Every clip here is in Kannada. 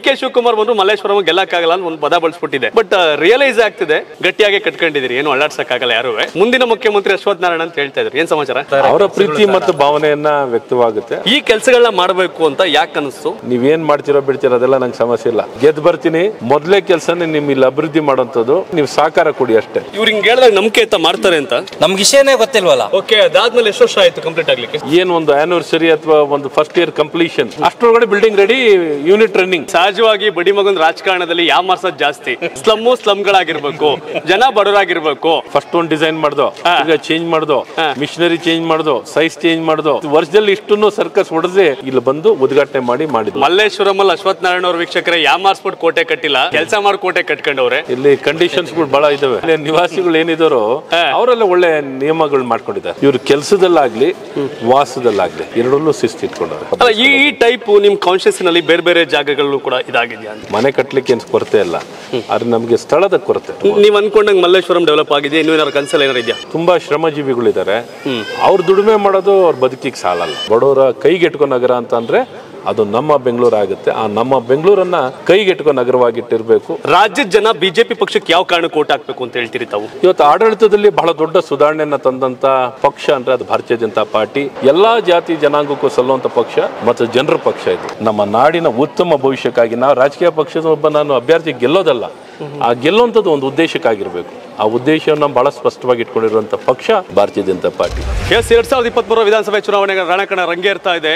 ಕೆ ಶಿವಕುಮಾರ್ ಬಂದ್ರು ಮಲ್ಲೇಶ್ವರಂ ಗೆಲ್ಲಕ್ಕಾಗಲ್ಲ ಅಂತ ಒಂದು ಪದ ಬಳಸ್ಬಿಟ್ಟಿದೆ ಬಟ್ ರಿಯಲೈಸ್ ಆಗ್ತಿದೆ ಗಟ್ಟಿಯಾಗಿ ಕಟ್ಕೊಂಡಿದ್ದೀರಿ ಏನು ಅಳ್ಳಾಡ್ಸಕ್ಕಾಗಲ್ಲ ಯಾರು ಮುಂದಿನ ಮುಖ್ಯಮಂತ್ರಿ ಅಶ್ವಥ್ ನಾರಾಯಣ ಅಂತ ಹೇಳ್ತಾ ಇದ್ರು ಏನ್ ಸಮಾಚಾರ ಅವರ ಪ್ರೀತಿ ಮತ್ತು ಭಾವನೆಯನ್ನ ವ್ಯಕ್ತವಾಗುತ್ತೆ ಈ ಕೆಲಸಗಳನ್ನ ಮಾಡಬೇಕು ಅಂತ ಯಾಕೆ ಅನಿಸ್ತು ನೀವೇನ್ ಮಾಡ್ತಿರೋ ಬಿಡ್ತೀರೋ ಅದೆಲ್ಲ ನಂಗೆ ಸಮಸ್ಯೆ ಇಲ್ಲ ಗೆದ್ದು ಬರ್ತೀನಿ ಮೊದಲೇ ಕೆಲಸನೇ ನಿಮ್ ಇಲ್ಲಿ ಅಭಿವೃದ್ಧಿ ಮಾಡೋಂಥದ್ದು ನೀವು ಸಹಕಾರ ಕೊಡಿ ಅಷ್ಟೇ ಇವ್ರು ಹಿಂಗ್ ಹೇಳಿದಾಗ ನಂಬಿಕೆ ಅಂತ ಮಾಡ್ತಾರೆ ಅಂತ ನಮ್ಗೆ ವಿಷಯನೇ ಗೊತ್ತಿಲ್ವಲ್ಲ ಓಕೆ ಅದಾದ್ಮೇಲೆ ಎಷ್ಟು ವರ್ಷ ಆಯ್ತು ಕಂಪ್ಲೀಟ್ ಆಗ್ಲಿಕ್ಕೆ ಏನ್ ಒಂದು ಆನಿವರ್ಸರಿ ಅಥವಾ ಒಂದು ಫಸ್ಟ್ ಇಯರ್ ಕಂಪ್ಲೀಷನ್ ಅಷ್ಟರೊಳಗಡೆ ಬಿಲ್ಡಿಂಗ್ ರೆಡಿ ಯೂನಿಟ್ ರನ್ನಿಂಗ್ ಸಹಜವಾಗಿ ಬಡಿ ಮಗನ್ ರಾಜಕಾರಣದಲ್ಲಿ ಯಾವ ಮಾರ್ಸೋದ್ ಜಾಸ್ತಿ ಸ್ಲಮ್ಮು ಸ್ಲಮ್ಗಳಾಗಿರ್ಬೇಕು ಜನ ಬಡವರಾಗಿರ್ಬೇಕು ಫಸ್ಟ್ ಒಂದು ಡಿಸೈನ್ ಮಾಡ್ದೋ ಈಗ ಚೇಂಜ್ ಮಾಡ್ದೋ ಮಿಷನರಿ ಚೇಂಜ್ ಮಾಡ್ದೋ ಸೈಜ್ ಚೇಂಜ್ ಮಾಡ್ದೋ ವರ್ಷದಲ್ಲಿ ಇಷ್ಟನ್ನು ಸರ್ಕಸ್ ಹೊಡೆದೇ ಇಲ್ಲಿ ಬಂದು ಉದ್ಘಾಟನೆ ಮಾಡಿ ಮಾಡಿದ್ವಿ ಮಲ್ಲೇಶ್ವರಮಲ್ಲಿ ಅಶ್ವಥ್ ನಾರಾಯಣ ಅವ್ರ ವೀಕ್ಷಕರೇ ಯಾಮಾರ್ಸ್ಬಿಟ್ಟು ಕೋಟೆ ಕಟ್ಟಿಲ್ಲ ಕೆಲಸ ಮಾಡಿ ಕೋಟೆ ಕಟ್ಕೊಂಡವ್ರೆ ಇಲ್ಲಿ ಕಂಡೀಷನ್ಸ್ಗಳು ಬಹಳ ಇದಾವೆ ಇಲ್ಲಿ ನಿವಾಸಿಗಳು ಏನಿದಾರೋ ಅವರೆಲ್ಲ ಒಳ್ಳೆ ನಿಯಮಗಳು ಮಾಡ್ಕೊಂಡಿದ್ದಾರೆ ಇವ್ರ ಕೆಲಸದಲ್ಲಾಗ್ಲಿ ವಾಸದಲ್ಲಾಗ್ಲಿ ಎರಡನ್ನೂ ಶಿಸ್ತು ಇಟ್ಕೊಂಡವ್ರೆ ಅಲ್ಲ ಈ ಈ ಟೈಪ್ ನಿಮ್ ಕಾನ್ಶಿಯಸ್ ನಲ್ಲಿ ಬೇರೆ ಬೇರೆ ಜಾಗಗಳು ಕೂಡ ಇದಾಗಿದೆಯಾ ಅಂತ ಮನೆ ಕಟ್ಲಿಕ್ಕೆ ಏನು ಕೊರತೆ ಇಲ್ಲ ಆದ್ರೆ ನಮಗೆ ಸ್ಥಳದ ಕೊರತೆ ನೀವ್ ಅನ್ಕೊಂಡಂಗ್ ಮಲ್ಲೇಶ್ವರಂ ಡೆವಲಪ್ ಆಗಿದೆ ಇನ್ನೂ ಏನಾದ್ರು ಕನ್ಸಲ್ ಏನಾರು ಇದೆಯಾ ತುಂಬಾ ಶ್ರಮಜೀವಿಗಳಿದ್ದಾರೆ ಅವ್ರ ದುಡಿಮೆ ಮಾಡೋದು ಅವ್ರ ಬದುಕಿಗೆ ಸಾಲಲ್ಲ ಬಡವರ ಕೈಗೆಟ್ಕೋ ನಗರ ಅಂತ ಅಂದ್ರೆ ಅದು ನಮ್ಮ ಬೆಂಗಳೂರು ಆಗುತ್ತೆ ಆ ನಮ್ಮ ಬೆಂಗಳೂರನ್ನ ಕೈಗೆಟ್ಕೋ ನಗರವಾಗಿಟ್ಟಿರ್ಬೇಕು ರಾಜ್ಯದ ಜನ ಬಿಜೆಪಿ ಪಕ್ಷಕ್ಕೆ ಯಾವ ಕಾರಣಕ್ಕೆ ಓಟ್ ಹಾಕ್ಬೇಕು ಅಂತ ಹೇಳ್ತೀರಿ ತಾವು ಇವತ್ತು ಆಡಳಿತದಲ್ಲಿ ಬಹಳ ದೊಡ್ಡ ಸುಧಾರಣೆಯನ್ನ ತಂದಂತ ಪಕ್ಷ ಅಂದ್ರೆ ಅದು ಭಾರತೀಯ ಜನತಾ ಪಾರ್ಟಿ ಎಲ್ಲಾ ಜಾತಿ ಜನಾಂಗಕ್ಕೂ ಸಲ್ಲುವಂತ ಪಕ್ಷ ಮತ್ತು ಜನರ ಪಕ್ಷ ಇದು ನಮ್ಮ ನಾಡಿನ ಉತ್ತಮ ಭವಿಷ್ಯಕ್ಕಾಗಿ ನಾವು ರಾಜಕೀಯ ಪಕ್ಷದ ಒಬ್ಬ ನಾನು ಅಭ್ಯರ್ಥಿ ಗೆಲ್ಲೋದಲ್ಲ ಆ ಗೆಲ್ಲುವಂಥದ್ದು ಒಂದು ಉದ್ದೇಶಕ್ಕಾಗಿರ್ಬೇಕು ಆ ಉದ್ದೇಶವನ್ನು ಬಹಳ ಸ್ಪಷ್ಟವಾಗಿ ಇಟ್ಕೊಂಡಿರುವಂತ ಪಕ್ಷ ಭಾರತೀಯ ಜನತಾ ಪಾರ್ಟಿ ಎಸ್ ಎರಡ್ ಸಾವಿರದ ಇಪ್ಪತ್ಮೂರ ವಿಧಾನಸಭೆ ಚುನಾವಣೆಗೆ ರಣಕಣ ರಂಗೇರ್ತಾ ಇದೆ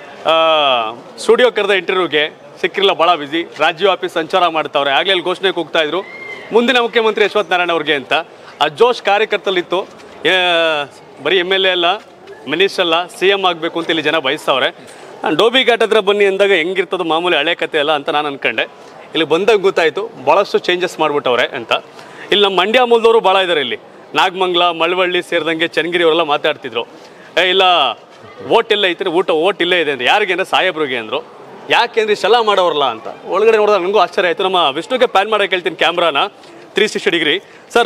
ಸ್ಟುಡಿಯೋ ಕರೆದ ಇಂಟರ್ವ್ಯೂಗೆ ಸಿಕ್ಕಿರಲ್ಲ ಭಾಳ ಬಿಸಿ ರಾಜ್ಯವ್ಯಾಪಿ ಸಂಚಾರ ಮಾಡ್ತಾವ್ರೆ ಆಗ್ಲೇ ಅಲ್ಲಿ ಘೋಷಣೆ ಕೂಗ್ತಾ ಇದ್ರು ಮುಂದಿನ ಮುಖ್ಯಮಂತ್ರಿ ಯಶವಂತ್ ನಾರಾಯಣ ಅವ್ರಿಗೆ ಅಂತ ಆ ಜೋಶ್ ಕಾರ್ಯಕರ್ತಲಿತ್ತು ಏ, ಬರೀ ಎಮ್ ಎಲ್ ಎ ಅಲ್ಲ ಮಿನಿಸ್ಟರ್ ಅಲ್ಲ ಸಿ ಎಮ್ ಆಗಬೇಕು ಅಂತ ಇಲ್ಲಿ ಜನ ಬಯಸ್ತವ್ರೆ ನಾನು ಡೋಬಿ ಘಾಟ್ ಹತ್ರ ಬನ್ನಿ ಅಂದಾಗ ಹೆಂಗಿರ್ತದೋ ಮಾಮೂಲಿ ಹಳೆ ಕತೆ ಅಲ್ಲ ಅಂತ ನಾನು ಅನ್ಕೊಂಡೆ ಇಲ್ಲಿ ಬಂದಾಗ ಗೊತ್ತಾಯಿತು ಭಾಳಷ್ಟು ಚೇಂಜಸ್ ಮಾಡ್ಬಿಟ್ಟವ್ರೆ ಅಂತ ಇಲ್ಲಿ ನಮ್ಮ ಮಂಡ್ಯ ಮೂಲದವರು ಭಾಳ ಇದ್ದಾರೆ ಇಲ್ಲಿ ನಾಗಮಂಗ್ಲ ಮಳವಳ್ಳಿ ಸೇರಿದಂಗೆ ಚನ್ನಗಿರಿ ಅವರೆಲ್ಲ ಮಾತಾಡ್ತಿದ್ರು ಏ ಇಲ್ಲ ಓಟ್ ಎಲ್ಲ ಐತ್ರಿ ಊಟ ಓಟ್ ಇಲ್ಲೇ ಇದೆ ಅಂತ ಯಾರಿಗೆ ಅಂದ್ರೆ ಸಾಹೇಬ್ರಿಗೆ ಅಂದರು ಯಾಕೆಂದ್ರೆ ಇಷ್ಟೆಲ್ಲ ಮಾಡೋರಲ್ಲ ಅಂತ ಒಳಗಡೆ ನೋಡಿದಾಗ ನನಗೂ ಆಶ್ಚರ್ಯ ಆಯಿತು ನಮ್ಮ ವಿಷ್ಣುಗೆ ಪ್ಯಾನ್ ಮಾಡಕ್ಕೆ ಹೇಳ್ತೀನಿ ಕ್ಯಾಮ್ರಾನ ತ್ರೀ ಸಿಕ್ಸ್ಟಿ ಡಿಗ್ರಿ ಸರ್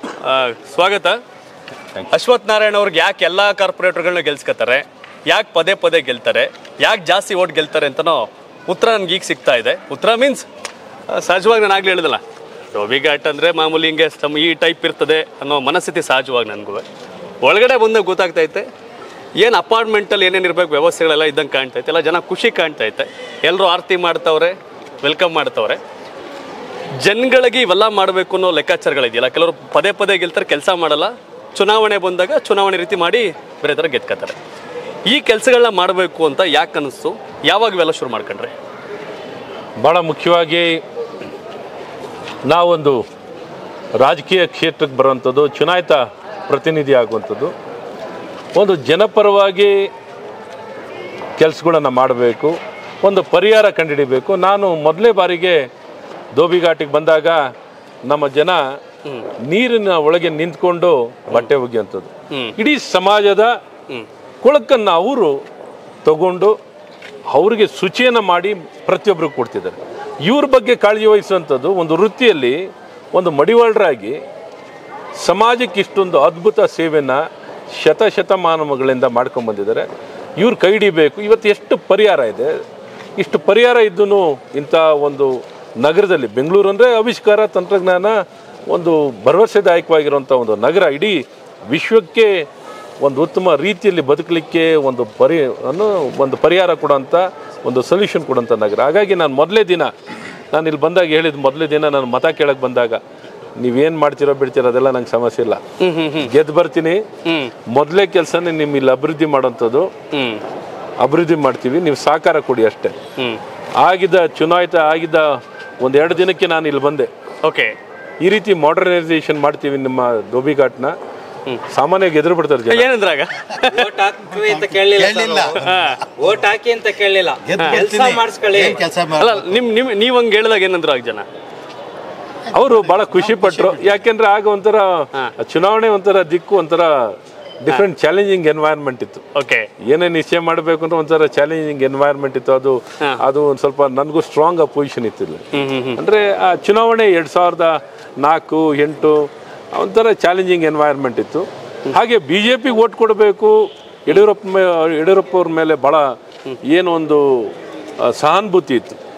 ಸ್ವಾಗತ ಅಶ್ವಥ್ ನಾರಾಯಣ ಅವ್ರಿಗೆ ಯಾಕೆ ಎಲ್ಲ ಕಾರ್ಪೊರೇಟರ್ಗಳನ್ನ ಗೆಲ್ಸ್ಕೊತಾರೆ ಯಾಕೆ ಪದೇ ಪದೇ ಗೆಲ್ತಾರೆ ಯಾಕೆ ಜಾಸ್ತಿ ಓಟ್ ಗೆಲ್ತಾರೆ ಅಂತನೋ ಉತ್ತರ ನನಗೆ ಈಗ ಸಿಗ್ತಾ ಇದೆ ಉತ್ತರ ಮೀನ್ಸ್ ಸಹಜವಾಗಿ ನಾನು ಆಗಲೇ ಹೇಳಿದಲ್ಲ ರೋಬಿ ಘಾಟ್ ಅಂದರೆ ಮಾಮೂಲಿ ಹಿಂಗೆ ಸಮ್ ಈ ಟೈಪ್ ಇರ್ತದೆ ಅನ್ನೋ ಮನಸ್ಥಿತಿ ಸಹಜವಾಗಿ ನನಗೂ ಒಳಗಡೆ ಬಂದಾಗ ಗೊತ್ತಾಗ್ತೈತೆ ಏನು ಅಪಾರ್ಟ್ಮೆಂಟಲ್ಲಿ ಏನೇನು ಇರಬೇಕು ವ್ಯವಸ್ಥೆಗಳೆಲ್ಲ ಇದ್ದಂಗೆ ಕಾಣ್ತೈತೆ ಎಲ್ಲ ಜನ ಖುಷಿ ಕಾಣ್ತೈತೆ ಎಲ್ಲರೂ ಆರತಿ ಮಾಡ್ತವ್ರೆ ವೆಲ್ಕಮ್ ಮಾಡ್ತವ್ರೆ ಜನಗಳಿಗೆ ಇವೆಲ್ಲ ಮಾಡಬೇಕು ಅನ್ನೋ ಲೆಕ್ಕಾಚಾರಗಳಿದೆಯಲ್ಲ ಕೆಲವರು ಪದೇ ಪದೇ ಗೆಲ್ತಾರೆ ಕೆಲಸ ಮಾಡಲ್ಲ ಚುನಾವಣೆ ಬಂದಾಗ ಚುನಾವಣೆ ರೀತಿ ಮಾಡಿ ಬೇರೆ ಥರ ಗೆದ್ಕೋತಾರೆ ಈ ಕೆಲಸಗಳನ್ನ ಮಾಡಬೇಕು ಅಂತ ಯಾಕೆ ಅನ್ನಿಸ್ತು ಯಾವಾಗ ಇವೆಲ್ಲ ಶುರು ಮಾಡ್ಕೊಂಡ್ರೆ ಬಹಳ ಮುಖ್ಯವಾಗಿ ನಾವೊಂದು ರಾಜಕೀಯ ಕ್ಷೇತ್ರಕ್ಕೆ ಬರುವಂಥದ್ದು ಚುನಾಯಿತ ಪ್ರತಿನಿಧಿ ಆಗುವಂಥದ್ದು ಒಂದು ಜನಪರವಾಗಿ ಕೆಲಸಗಳನ್ನು ಮಾಡಬೇಕು ಒಂದು ಪರಿಹಾರ ಕಂಡುಹಿಡಿಬೇಕು ನಾನು ಮೊದಲೇ ಬಾರಿಗೆ ಧೋಬಿಘಾಟಿಗೆ ಬಂದಾಗ ನಮ್ಮ ಜನ ನೀರಿನ ಒಳಗೆ ನಿಂತ್ಕೊಂಡು ಬಟ್ಟೆ ಒಗೆಯುವಂಥದ್ದು ಇಡೀ ಸಮಾಜದ ಕೊಳಕನ್ನು ಅವರು ತಗೊಂಡು ಅವರಿಗೆ ಶುಚಿಯನ್ನು ಮಾಡಿ ಪ್ರತಿಯೊಬ್ಬರು ಕೊಡ್ತಿದ್ದಾರೆ ಇವ್ರ ಬಗ್ಗೆ ಕಾಳಜಿ ವಹಿಸುವಂಥದ್ದು ಒಂದು ವೃತ್ತಿಯಲ್ಲಿ ಒಂದು ಮಡಿವಾಳರಾಗಿ ಸಮಾಜಕ್ಕೆ ಇಷ್ಟೊಂದು ಅದ್ಭುತ ಸೇವೆಯನ್ನು ಶತಶತಮಾನಗಳಿಂದ ಮಾಡ್ಕೊಂಡು ಬಂದಿದ್ದಾರೆ ಇವ್ರು ಕೈ ಹಿಡಿಬೇಕು ಇವತ್ತು ಎಷ್ಟು ಪರಿಹಾರ ಇದೆ ಇಷ್ಟು ಪರಿಹಾರ ಇದ್ದೂ ಇಂಥ ಒಂದು ನಗರದಲ್ಲಿ ಬೆಂಗಳೂರು ಅಂದರೆ ಆವಿಷ್ಕಾರ ತಂತ್ರಜ್ಞಾನ ಒಂದು ಭರವಸೆದಾಯಕವಾಗಿರುವಂಥ ಒಂದು ನಗರ ಇಡೀ ವಿಶ್ವಕ್ಕೆ ಒಂದು ಉತ್ತಮ ರೀತಿಯಲ್ಲಿ ಬದುಕಲಿಕ್ಕೆ ಒಂದು ಪರಿ ಅನ್ನೋ ಒಂದು ಪರಿಹಾರ ಕೊಡೋಂಥ ಒಂದು ಸೊಲ್ಯೂಷನ್ ಕೊಡೋಂಥ ನಗರ ಹಾಗಾಗಿ ನಾನು ಮೊದಲೇ ದಿನ ನಾನು ಇಲ್ಲಿ ಬಂದಾಗ ಹೇಳಿದ ಮೊದಲೇ ದಿನ ನಾನು ಮತ ಕೇಳಕ್ಕೆ ಬಂದಾಗ ನೀವೇನು ಮಾಡ್ತಿರೋ ಬಿಡ್ತಿರೋ ಅದೆಲ್ಲ ನಂಗೆ ಸಮಸ್ಯೆ ಇಲ್ಲ ಗೆದ್ದು ಬರ್ತೀನಿ ಮೊದಲೇ ಕೆಲಸನೇ ನಿಮ್ಮ ಇಲ್ಲಿ ಅಭಿವೃದ್ಧಿ ಮಾಡೋಂಥದ್ದು ಹ್ಮ್ ಅಭಿವೃದ್ಧಿ ಮಾಡ್ತೀವಿ ನೀವು ಸಹಕಾರ ಕೊಡಿ ಅಷ್ಟೇ ಹ್ಮ್ ಆಗಿದ್ದ ಚುನಾಯಿತ ಆಗಿದ್ದ ಒಂದು ಎರಡು ದಿನಕ್ಕೆ ನಾನು ಇಲ್ಲಿ ಬಂದೆ ಓಕೆ ಈ ರೀತಿ ಮಾಡರ್ನೈಸೇಷನ್ ಮಾಡ್ತೀವಿ ನಿಮ್ಮ ಧೋಬಿಘಾಟ್ನ ಸಾಮಾನ್ಯವಾಗಿ ಎದುರು ಬಿಡ್ತಾರೆ ಜನ ಏನಂದ್ರಾಗ ಓಟ್ ಹಾಕ್ತೀವಿ ಅಂತ ಕೇಳಲಿಲ್ಲ ಓಟ್ ಹಾಕಿ ಅಂತ ಕೇಳಲಿಲ್ಲ ಕೆಲಸ ಮಾಡಿಸ್ಕೊಳ್ಳಿ ಕೆಲಸ ಅಲ್ಲ ನಿಮ್ ನಿಮ್ ನೀವ್ ಹಂಗೆ ಹೇಳಿದಾಗ ಏನಂದ್ರು ಆಗ ಜನ ಅವರು ಬಹಳ ಖುಷಿ ಪಟ್ರು ಯಾಕೆಂದ್ರೆ ಆಗ ಒಂಥರ ಚುನಾವಣೆ ಒಂಥರ ದಿಕ್ಕು ಒಂಥರ ಡಿಫ್ರೆಂಟ್ ಚಾಲೆಂಜಿಂಗ್ ಎನ್ವೈರ್ಮೆಂಟ್ ಇತ್ತು ಓಕೆ ಏನೇ ನಿಶ್ಚಯ ಮಾಡಬೇಕು ಅಂದ್ರೆ ಒಂಥರ ಚಾಲೆಂಜಿಂಗ್ ಎನ್ವೈರ್ಮೆಂಟ್ ಇತ್ತು ಅದು ಅದು ಒಂದು ಸ್ವಲ್ಪ ನನಗೂ ಸ್ಟ್ರಾಂಗ್ ಅಪೋಸಿಷನ್ ಇತ್ತು ಇಲ್ಲಿ ಅಂದ್ರೆ ಆ ಚುನಾವಣೆ ಎರಡ್ ಸಾವಿರದ ನಾಲ್ಕು ಎಂಟು ಒಂಥರ ಚಾಲೆಂಜಿಂಗ್ ಎನ್ವೈರ್ಮೆಂಟ್ ಇತ್ತು ಹಾಗೆ ಬಿ ಜೆ ಪಿಗೆ ಓಟ್ ಕೊಡಬೇಕು ಯಡಿಯೂರಪ್ಪ ಮೇ ಯಡಿಯೂರಪ್ಪ ಅವ್ರ ಮೇಲೆ ಭಾಳ ಏನೋ ಒಂದು ಆ, ಸಹಾನುಭೂತಿ ಇತ್ತು